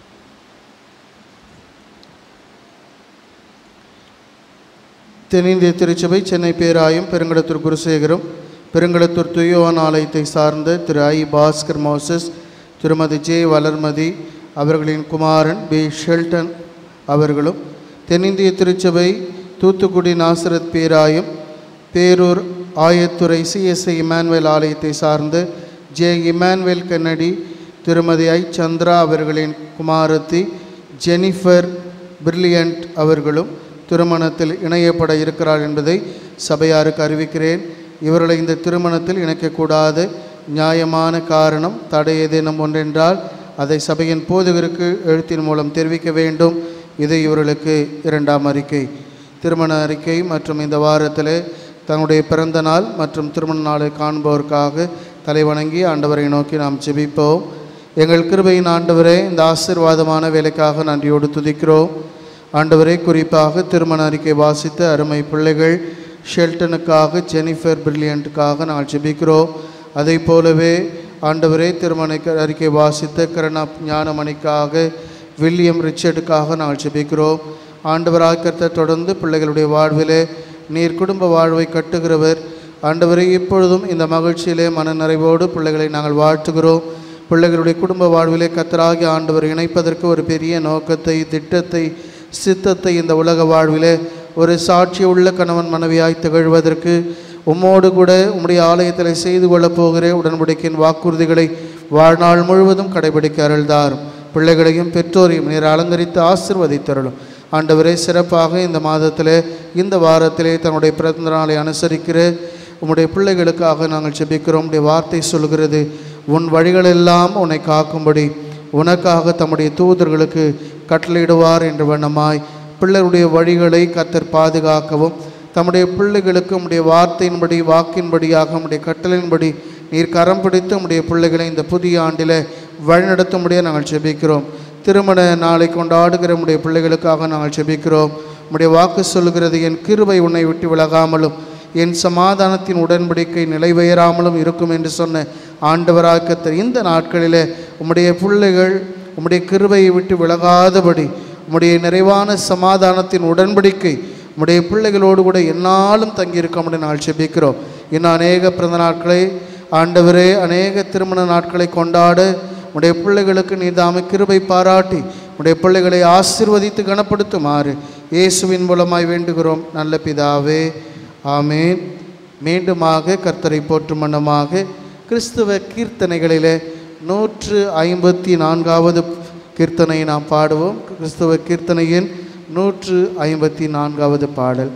தென்னிந்திய திருச்சபை சென்னை பேராயம் பெருங்கடத்தூர் குருசேகரம் பெருங்கடத்தூர் துயோவான் ஆலயத்தை சார்ந்த Thiru I Bhaskar Moses Thirumathi J Valarmathi அவர்களின் குமாரன் பி ஷெல்டன் அவர்களும் தென்னிந்திய திருச்சபை தூத்துக்குடி நாசரத் பேராயம் பேரூர் ஆயத்துறை சிஎஸ்ஐ இமானுவேல் ஆலயத்தை சார்ந்து ஜே இமானுவேல் கன்னடி திருமதி ஐ சந்திரா அவர்களின் குமாரத்தி ஜெனிஃபர் பிரில்லியன்ட் அவர்களும் திருமணத்தில் இணையப்பட இருக்கிறார் என்பதை சபையாருக்கு அறிவிக்கிறேன் இவர்களை இந்த திருமணத்தில் இணைக்கக்கூடாது நியாயமான காரணம் தடை ஏதேனும் ஒன்றென்றால் அதை சபையின் போதகருக்கு எழுத்தின் மூலம் தெரிவிக்க வேண்டும் இது இவர்களுக்கு இரண்டாம் அறிக்கை திருமண அறிக்கை மற்றும் இந்த வாரத்தில் தன்னுடைய பிறந்த நாள் மற்றும் திருமண நாளை காண்பவருக்காக தலைவணங்கி ஆண்டவரை நோக்கி நாம் ஜெபிப்போம் எங்கள் கிருபையின் ஆண்டவரே இந்த ஆசீர்வாதமான வேலைக்காக நன்றியோடு துதிக்கிறோம் ஆண்டவரே குறிப்பாக திருமண அறிக்கை வாசித்த அருமை பிள்ளைகள் ஷெல்டனுக்காக ஜெனிஃபர் பிரில்லியண்ட்டுக்காக நாங்கள் ஜெபிக்கிறோம் அதை போலவே ஆண்டவரே திருமண அறிக்கை வாசித்த கருணா ஞானமணிக்காக வில்லியம் ரிச்சர்டுக்காக நாங்கள் ஜெபிக்கிறோம் ஆண்டவராக கர்த்தர் தொடர்ந்து பிள்ளைகளுடைய வாழ்விலே நீர் குடும்ப வாழ்வை கட்டுகிறவர் ஆண்டவரே இப்பொழுதும் இந்த மகிழ்ச்சியிலே மனநிறைவோடு பிள்ளைகளை நாங்கள் வாழ்த்துகிறோம் பிள்ளைகளுடைய குடும்ப வாழ்விலே கத்தராகி ஆண்டவர் இணைப்பதற்கு ஒரு பெரிய நோக்கத்தை திட்டத்தை சித்தத்தை இந்த உலக வாழ்விலே ஒரு சாட்சி உள்ள கணவன் மனைவியாய் திகழ்வதற்கு உம்மோடு கூட உம்முடைய ஆலயத்தில் செய்து கொள்ளப் போகிற உடன்படிக்கையின் வாக்குறுதிகளை வாழ்நாள் முழுவதும் கடைபிடிக்க அருள்தார் பிள்ளைகளையும் பெற்றோரையும் நீர் அலங்கரித்து ஆசிர்வதித்தருளும் ஆண்டவரே சிறப்பாக இந்த மாதத்திலே இந்த வாரத்திலே தன்னுடைய பிறந்த நாளை அனுசரிக்கிற உம்முடைய பிள்ளைகளுக்காக நாங்கள் ஜெபிக்கிறோம் உம்முடைய வார்த்தை சொல்கிறது உன் வழிகளெல்லாம் உன்னை காக்கும்படி உனக்காக தம்முடைய தூதர்களுக்கு கட்டளையிடுவார் என்ற வண்ணமாய் பிள்ளைகளுடைய வழிகளை கத்தர் பாதுகாக்கவும் தம்முடைய பிள்ளைகளுக்கு உம்முடைய வார்த்தையின்படி வாக்கின்படியாக உம்முடைய கட்டளையின்படி நீர் கரம் பிடித்து உம்முடைய பிள்ளைகளை இந்த புதிய ஆண்டில் வழிநடத்தும்படியாக நாங்கள் ஜெபிக்கிறோம் திருமண நாளை கொண்டாடுகிற உம்முடைய பிள்ளைகளுக்காக நாங்கள் ஜெபிக்கிறோம் உம்முடைய வாக்கு சொல்கிறது என் கிருபை உன்னை விட்டு விலகாமலும் என் சமாதானத்தின் உடன்படிக்கை நிலைவேறாமலும் இருக்கும் என்று சொன்ன ஆண்டவராக்கத்தர் இந்த நாட்களிலே உம்முடைய பிள்ளைகள் உம்முடைய கிருபையை விட்டு விலகாதபடி உம்முடைய நிறைவான சமாதானத்தின் உடன்படிக்கை உம்முடைய பிள்ளைகளோடு கூட என்னாலும் தங்கியிருக்க முடியும் நாங்கள் செபிக்கிறோம் இன்னும் அநேக பிறந்த நாட்களை ஆண்டவரே அநேக திருமண நாட்களை கொண்டாட உடைய பிள்ளைகளுக்கு நீதாமை கிருபை பாராட்டி உடைய பிள்ளைகளை ஆசிர்வதித்து கனப்படுத்துமாறு இயேசுவின் மூலமாய் வேண்டுகிறோம் நல்ல பிதாவே ஆமேன் மீண்டுமாக கர்த்தரை போற்றும் வண்ணமாக கிறிஸ்துவ கீர்த்தனைகளிலே நூற்று ஐம்பத்தி நான்காவது கீர்த்தனையை நாம் பாடுவோம் கிறிஸ்துவ கீர்த்தனையின் நூற்று ஐம்பத்தி நான்காவது பாடல்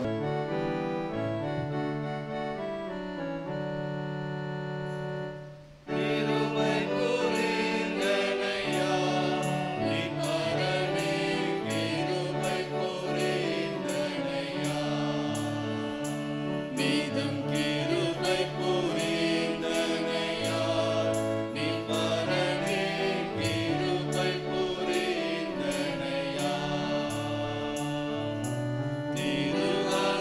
திரு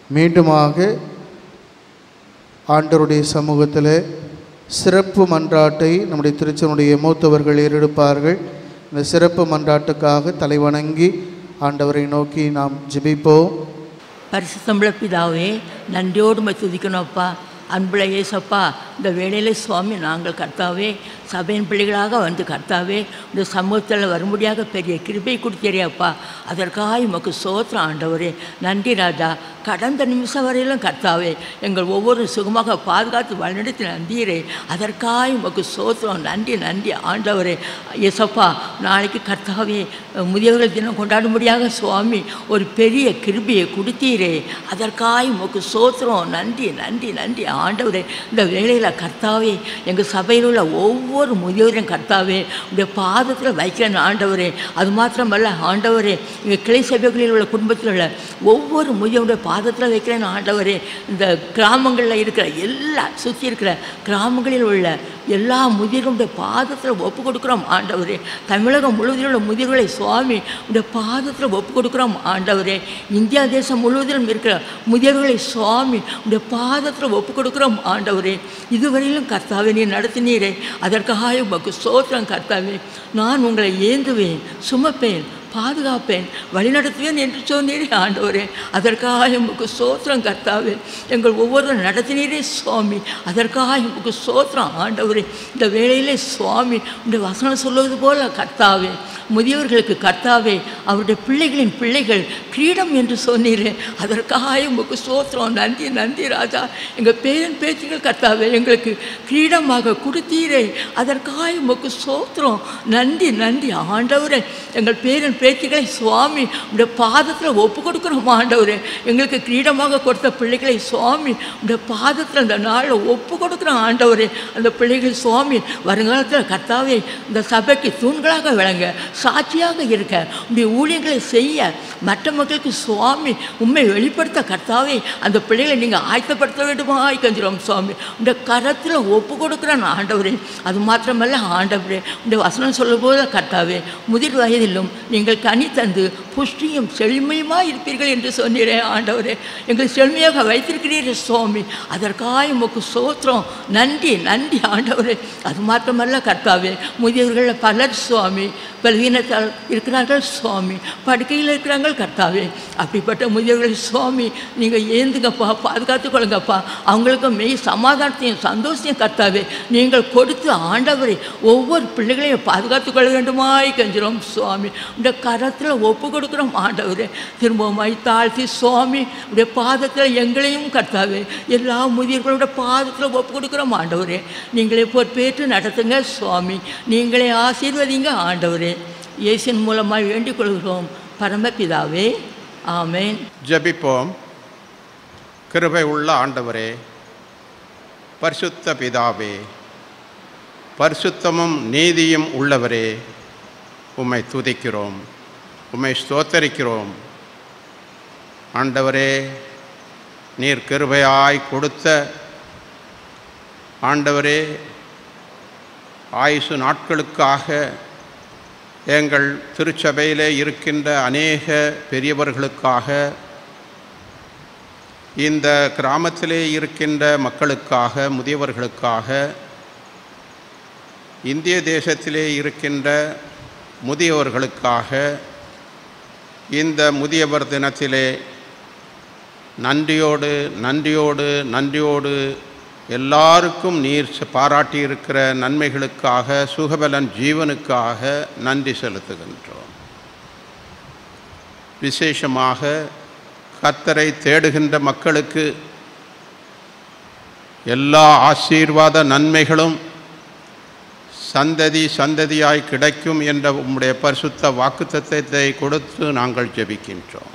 மீண்டுமாக ஆண்டவருடைய சமூகத்தில் சிறப்பு மன்றாட்டை நம்முடைய திருச்சனுடைய மூத்தவர்கள் ஏறெடுப்பார்கள் இந்த சிறப்பு மன்றாட்டுக்காக தலைவணங்கி ஆண்டவரை நோக்கி நாம் ஜெபிப்போம் பரிசுத்தம்பள பிதாவே நன்றியோடு உம்மை துதிக்கணும் அப்பா அன்புள்ள ஏசப்பா இந்த வேளையில் சுவாமி நாங்கள் கர்த்தாவே சபையின் பிள்ளைகளாக வந்து கர்த்தாவே இந்த சமூகத்தில் வரும்படியாக பெரிய கிருபை கொடுத்தீரேப்பா அதற்காக உமக்கு சோத்திரம் ஆண்டவரே நன்றி ராஜா கடந்த நிமிஷம் வரையிலும் கர்த்தாவே எங்கள் ஒவ்வொரு சுகமாக பாதுகாத்து வழிநடத்தி நன்றீரே அதற்காக உமக்கு சோத்திரம் நன்றி நன்றி ஆண்டவரே ஏசப்பா நாளைக்கு கர்த்தாவே முதியவர்கள் தினம் கொண்டாடும்படியாக சுவாமி ஒரு பெரிய கிருபியை கொடுத்தீரே அதற்காக உமக்கு சோத்திரம் நன்றி நன்றி நன்றி ஆண்டவரே இந்த வேளையில் கர்த்தாவே எங்கள் சபையில் உள்ள ஒவ்வொரு முதியோரையும் கர்த்தாவே உடைய பாதத்தில் வைக்கிறேன் ஆண்டவரே அது மாத்திரமல்ல ஆண்டவரே எங்கள் கிளை சபைகளில் உள்ள குடும்பத்தில் உள்ள ஒவ்வொரு முதியோருடைய பாதத்தில் வைக்கிறேன் ஆண்டவரே இந்த கிராமங்களில் இருக்கிற எல்லா சுற்றி இருக்கிற கிராமங்களில் உள்ள எல்லா முதியர்களுடைய பாதத்தில் ஒப்பு கொடுக்குறோம் ஆண்டவரே தமிழகம் முழுவதிலும் உள்ள முதியர்களை சுவாமி உடைய பாதத்தில் ஒப்பு கொடுக்குறோம் ஆண்டவரே இந்தியா தேசம் முழுவதிலும் இருக்கிற முதியவர்களை சுவாமி உடைய பாதத்தில் ஒப்பு கொடுக்குறோம் ஆண்டவரே இதுவரையிலும் கர்த்தாவே நீ நடத்தினீரே அதற்காக உமக்கு சோத்திரம் கர்த்தாவே நான் உங்களை ஏந்துவேன் சுமப்பேன் பாதுகாப்பேன் வழிநடத்துவேன் என்று சொன்னீரே ஆண்டவரே அதற்காக உமக்கு சோத்திரம் கர்த்தாவே எங்கள் ஒவ்வொரு நடத்தினீரே சுவாமி அதற்காக உமக்கு சோத்திரம் ஆண்டவரே இந்த வேளையிலே சுவாமி இந்த வசனம் சொல்வது போல கர்த்தாவே முதியவர்களுக்கு கர்த்தாவே அவருடைய பிள்ளைகளின் பிள்ளைகள் கிரீடம் என்று சொன்னீரே அதற்காக உமக்கு சோத்திரம் நன்றி நன்றி ராஜா எங்கள் பேரன் பேச்சுகள் கர்த்தாவே எங்களுக்கு கிரீடமாக கொடுத்தீரே அதற்காக உமக்கு சோத்திரம் நன்றி நன்றி ஆண்டவரே எங்கள் பேரன் பேச்சுகளை சுவாமி உடைய பாதத்தில் ஒப்பு கொடுக்குறோம் ஆண்டவரே எங்களுக்கு கிரீடமாக கொடுத்த பிள்ளைகளை சுவாமி உடைய பாதத்தில் அந்த நாளில் ஒப்பு கொடுக்குறோம் ஆண்டவரே அந்த பிள்ளைகள் சுவாமி வருங்காலத்தில் கர்த்தாவே இந்த சபைக்கு தூண்களாக விளங்க சாட்சியாக இருக்க உடைய ஊழியங்களை செய்ய மற்ற மக்களுக்கு சுவாமி உண்மை வெளிப்படுத்த கர்த்தாவே அந்த பிள்ளைகளை நீங்கள் ஆயத்தப்படுத்த வேண்டுமா கஞ்சிரோம் சுவாமி உடைய கரத்தில் ஒப்பு கொடுக்குறேன் ஆண்டவரே அது மாத்திரமல்ல ஆண்டவரே உடைய வசனம் சொல்லும் போது கர்த்தாவே முதிர் வயதிலும் நீங்கள் கனி தந்து புஷ்டியும் செழுமையுமாக இருப்பீர்கள் என்று சொன்னீரே ஆண்டவரே எங்களை செழுமையாக வைத்திருக்கிறீர்கள் சுவாமி அதற்காக உமக்கு சோத்திரம் நன்றி நன்றி ஆண்டவரே அது மாத்திரமல்ல கர்த்தாவே முதியவர்கள் பலர் சுவாமி பலவீனத்தால் இருக்கிறார்கள் சுவாமி படுக்கையில் இருக்கிறார்கள் கர்த்தாவே அப்படிப்பட்ட முதியவர்கள் சுவாமி நீங்கள் ஏந்துங்கப்பா பாதுகாத்துக் கொள்ளுங்கப்பா அவங்களுக்கு மெய் சமாதானத்தையும் சந்தோஷத்தையும் கர்த்தாவே நீங்கள் கொடுத்து ஆண்டவரை ஒவ்வொரு பிள்ளைகளையும் பாதுகாத்துக் கொள்ள வேண்டுமாய் கெஞ்சிரோம் சுவாமி இந்த கரத்தில் ஒப்பு கொடுக்குறோம் ஆண்டவரே திரும்பவுமாய் தாழ்த்தி சுவாமி உடைய பாதத்தில் எங்களையும் கர்த்தாவே எல்லா முதியர்களோட பாதத்தில் ஒப்பு கொடுக்குறோம் ஆண்டவரே நீங்களே பொறுப்பேற்று நடத்துங்க சுவாமி நீங்களே ஆசீர்வதிங்க ஆண்டவரே இயேசின் மூலமாக வேண்டிக் கொள்கிறோம் பரமபிதாவே ஆமென் ஜெபிப்போம் கிருபை உள்ள ஆண்டவரே பரிசுத்த பிதாவே பரிசுத்தமும் நீதியும் உள்ளவரே உம்மை துதிக்கிறோம் உம்மை ஸ்தோத்தரிக்கிறோம் ஆண்டவரே நீர் கிருபையாய் கொடுத்த ஆண்டவரே ஆயுசு நாட்களுக்காக எங்கள் திருச்சபையிலே இருக்கின்ற அநேக பெரியவர்களுக்காக இந்த கிராமத்திலே இருக்கின்ற மக்களுக்காக முதியவர்களுக்காக இந்திய தேசத்திலே இருக்கின்ற முதியவர்களுக்காக இந்த முதியவர் தினத்திலே நன்றியோடு நன்றியோடு நன்றியோடு எல்லாருக்கும் நீர் ச- பாராட்டியிருக்கிற நன்மைகளுக்காக சுகபலன் ஜீவனுக்காக நன்றி செலுத்துகின்றோம் விசேஷமாக கர்த்தரை தேடுகின்ற மக்களுக்கு எல்லா ஆசீர்வாத நன்மைகளும் சந்ததி சந்ததியாய் கிடைக்கும் என்ற உம்முடைய பரிசுத்த வாக்குத்தத்தத்தை கொடுத்து நாங்கள் ஜெபிக்கின்றோம்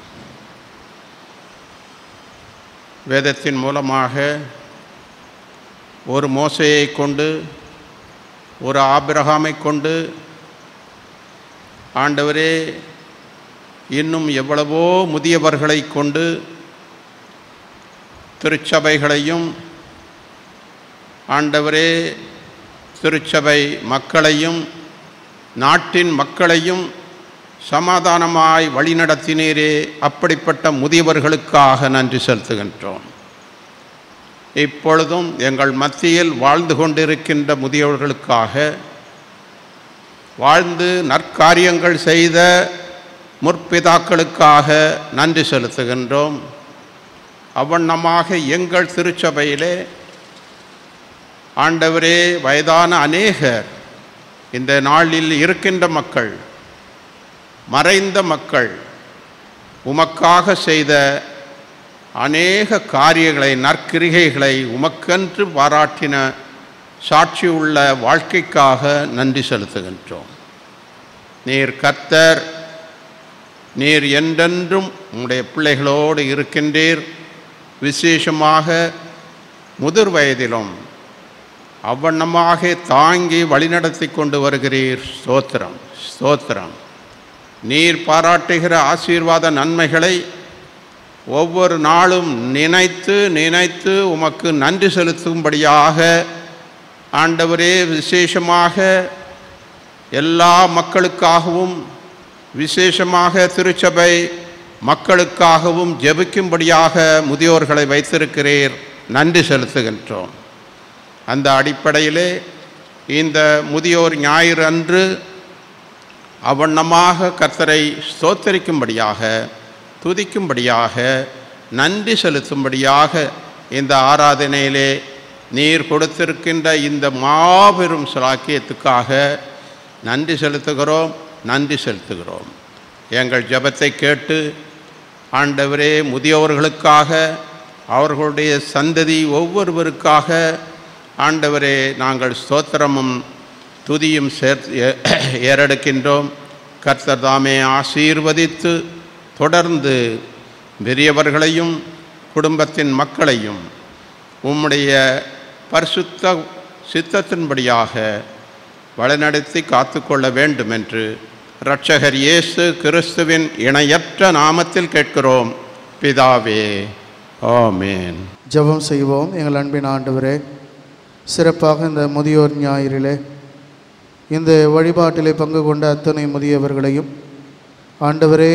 வேதத்தின் மூலமாக ஒரு மோசையை கொண்டு ஒரு ஆபிரகாமை கொண்டு ஆண்டவரே இன்னும் எவ்வளவோ முதியவர்களை கொண்டு திருச்சபைகளையும் ஆண்டவரே திருச்சபை மக்களையும் நாட்டின் மக்களையும் சமாதானமாய் வழிநடத்தினீரே அப்படிப்பட்ட முதியவர்களுக்காக நன்றி செலுத்துகின்றோம் இப்பொழுதும் எங்கள் மத்தியில் வாழ்ந்து கொண்டிருக்கின்ற முதியவர்களுக்காக வாழ்ந்து நற்காரியங்கள் செய்த முற்பிதாக்களுக்காக நன்றி செலுத்துகின்றோம் அவ்வண்ணமாக எங்கள் திருச்சபையிலே ஆண்டவரே வயதான அநேகர் இந்த நாளில் இருக்கின்ற மக்கள் மறைந்த மக்கள் உமக்காக செய்த அநேக காரியங்களை நற்கிரிகைகளை உமக்கென்று பாராட்டின சாட்சி உள்ள வாழ்க்கைக்காக நன்றி செலுத்துகின்றோம் நீர் கர்த்தர் நீர் என்றென்றும் உம்முடைய பிள்ளைகளோடு இருக்கின்றீர் விசேஷமாக முதிர் வயதிலும் அவ்வண்ணமாக தாங்கி வழிநடத்தி கொண்டு வருகிறீர் ஸ்தோத்திரம் ஸ்தோத்திரம் நீர் பாராட்டுகிற ஆசீர்வாத நன்மைகளை ஒவ்வொரு நாளும் நினைத்து நினைத்து உமக்கு நன்றி செலுத்தும்படியாக ஆண்டவரே விசேஷமாக எல்லா மக்களுக்காகவும் விசேஷமாக திருச்சபை மக்களுக்காகவும் ஜெபிக்கும்படியாக முதியோர்களை வைத்திருக்கிறீர் நன்றி செலுத்துகின்றோம் அந்த அடிப்படையிலே இந்த முதியோர் ஞாயிறு அன்று அவண்ணமாக கர்த்தரை ஸ்தோத்தரிக்கும்படியாக துதிக்கும்படியாக நன்றி செலுத்தும்படியாக இந்த ஆராதனையிலே நீர் கொடுத்திருக்கின்ற இந்த மாபெரும் சிலாக்கியத்துக்காக நன்றி செலுத்துகிறோம் நன்றி செலுத்துகிறோம் எங்கள் ஜெபத்தை கேட்டு ஆண்டவரே முதியவர்களுக்காக அவர்களுடைய சந்ததி ஒவ்வொருவருக்காக ஆண்டவரே நாங்கள் ஸ்தோத்திரமும் துதியும் சேர்த்து ஏ- ஏறெடுக்கின்றோம் கர்த்தர் தாமே ஆசீர்வதித்து தொடர்ந்து பெரியவர்களையும் குடும்பத்தின் மக்களையும் உம்முடைய பரிசுத்த சித்தத்தின்படியாக வழிநடத்தி காத்துக்கொள்ள வேண்டும் என்று இரட்சகர் இயேசு கிறிஸ்துவின் இணையற்ற நாமத்தில் கேட்கிறோம் பிதாவே ஆமென் ஜெபம் செய்வோம் எங்கள் அன்பின் ஆண்டவரே சிறப்பாக இந்த முதியோர் ஞாயிறிலே இந்த வழிபாட்டிலே பங்கு கொண்ட அத்தனை முதியவர்களையும் ஆண்டவரே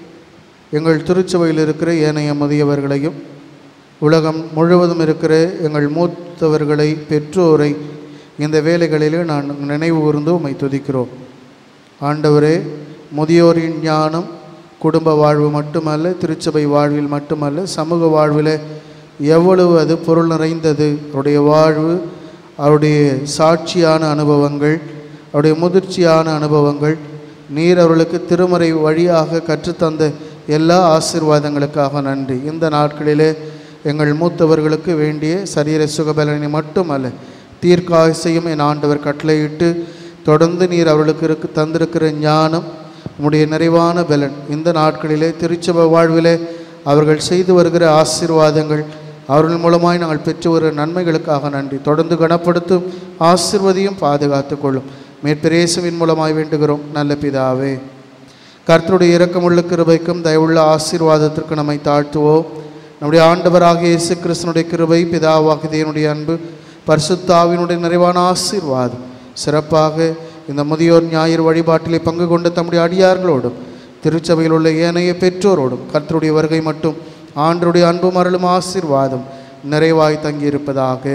எங்கள் திருச்சபையில் இருக்கிற ஏனைய முதியவர்களையும் உலகம் முழுவதும் இருக்கிற எங்கள் மூத்தவர்களை பெற்றோரை இந்த வேலைகளிலே நான் நினைவு கூர்ந்து உம்மை துதிக்கிறோம் ஆண்டவரே முதியோரின் ஞானம் குடும்ப வாழ்வு மட்டுமல்ல திருச்சபை வாழ்வில் மட்டுமல்ல சமூக வாழ்வில் எவ்வளவு அது பொருள் நிறைந்தது அவருடைய வாழ்வு அவருடைய சாட்சியான அனுபவங்கள் அவருடைய முதிர்ச்சியான அனுபவங்கள் நீர் அவர்களுக்கு திருமறை வழியாக கற்றுத்தந்த எல்லா ஆசீர்வாதங்களுக்காக நன்றி இந்த நாட்களிலே எங்கள் மூத்தவர்களுக்கு வேண்டிய சரீர சுகபலனை மட்டுமல்ல தீர்க்காயசையும் என் ஆண்டவர் கட்டளையிட்டு தொடர்ந்து நீர் அவர்களுக்கு இருக்கு தந்திருக்கிற ஞானம் உம்முடைய நிறைவான பலன் இந்த நாட்களிலே திருச்சபை வாழ்விலே அவர்கள் செய்து வருகிற ஆசீர்வாதங்கள் அவர்கள் மூலமாய் நாங்கள் பெற்று வருகிற நன்மைகளுக்காக நன்றி தொடர்ந்து கனப்படுத்தும் ஆசீர்வதியும் பாதுகாத்து கொள்ளும் மேற்பிரேசுவின் மூலமாய் வேண்டுகிறோம் நல்ல பிதாவே கர்த்தருடைய இரக்கமுள்ள கிருபைக்கும் தயவுள்ள ஆசீர்வாதத்திற்கு நம்மை தாழ்த்துவோம் நம்முடைய ஆண்டவராகிய இயேசு கிறிஸ்தனுடைய கிருபை பிதாவாகிய தேவனுடைய அன்பு பரிசுத்தாவினுடைய நிறைவான ஆசீர்வாதம் சிறப்பாக இந்த முதியோர் ஞாயிறு வழிபாட்டிலே பங்கு கொண்ட தம்முடைய அடியார்களோடும் திருச்சபையில் உள்ள ஏனைய பெற்றோரோடும் கர்த்தருடைய வருகை மட்டும் ஆண்டருடைய அன்பும் அருளும் ஆசீர்வாதம் நிறைவாய் தங்கியிருப்பதாக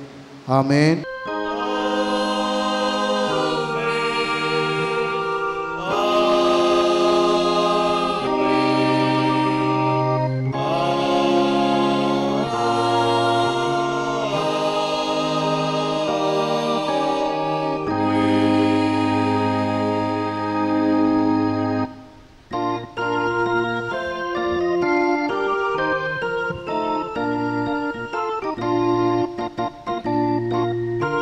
ஆமென் ஆ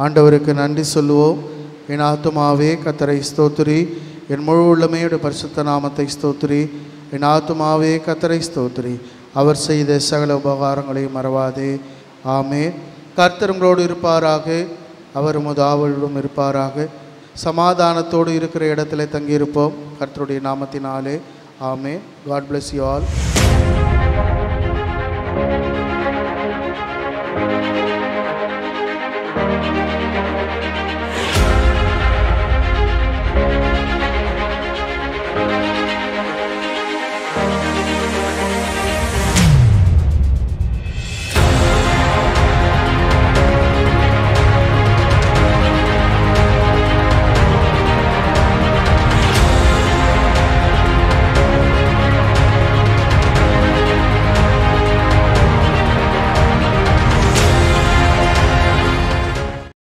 ஆண்டவருக்கு நன்றி சொல்லுவோம் என் ஆத்துமாவே கத்தரை ஸ்தோத்திரி என் முழு உள்ளமையோட பரிசுத்த நாமத்தை ஸ்தோத்திரி என் ஆத்துமாவே கத்தரை ஸ்தோத்திரி அவர் செய்த சகல உபகாரங்களையும் மறவாதே ஆமே கர்த்தர் உங்களோடு இருப்பாராக அவர் உமது ஆவலும் இருப்பாராக சமாதானத்தோடு இருக்கிற இடத்துல தங்கியிருப்போம் கர்த்தருடைய நாமத்தினாலே ஆமே காட் bless யூ ஆல்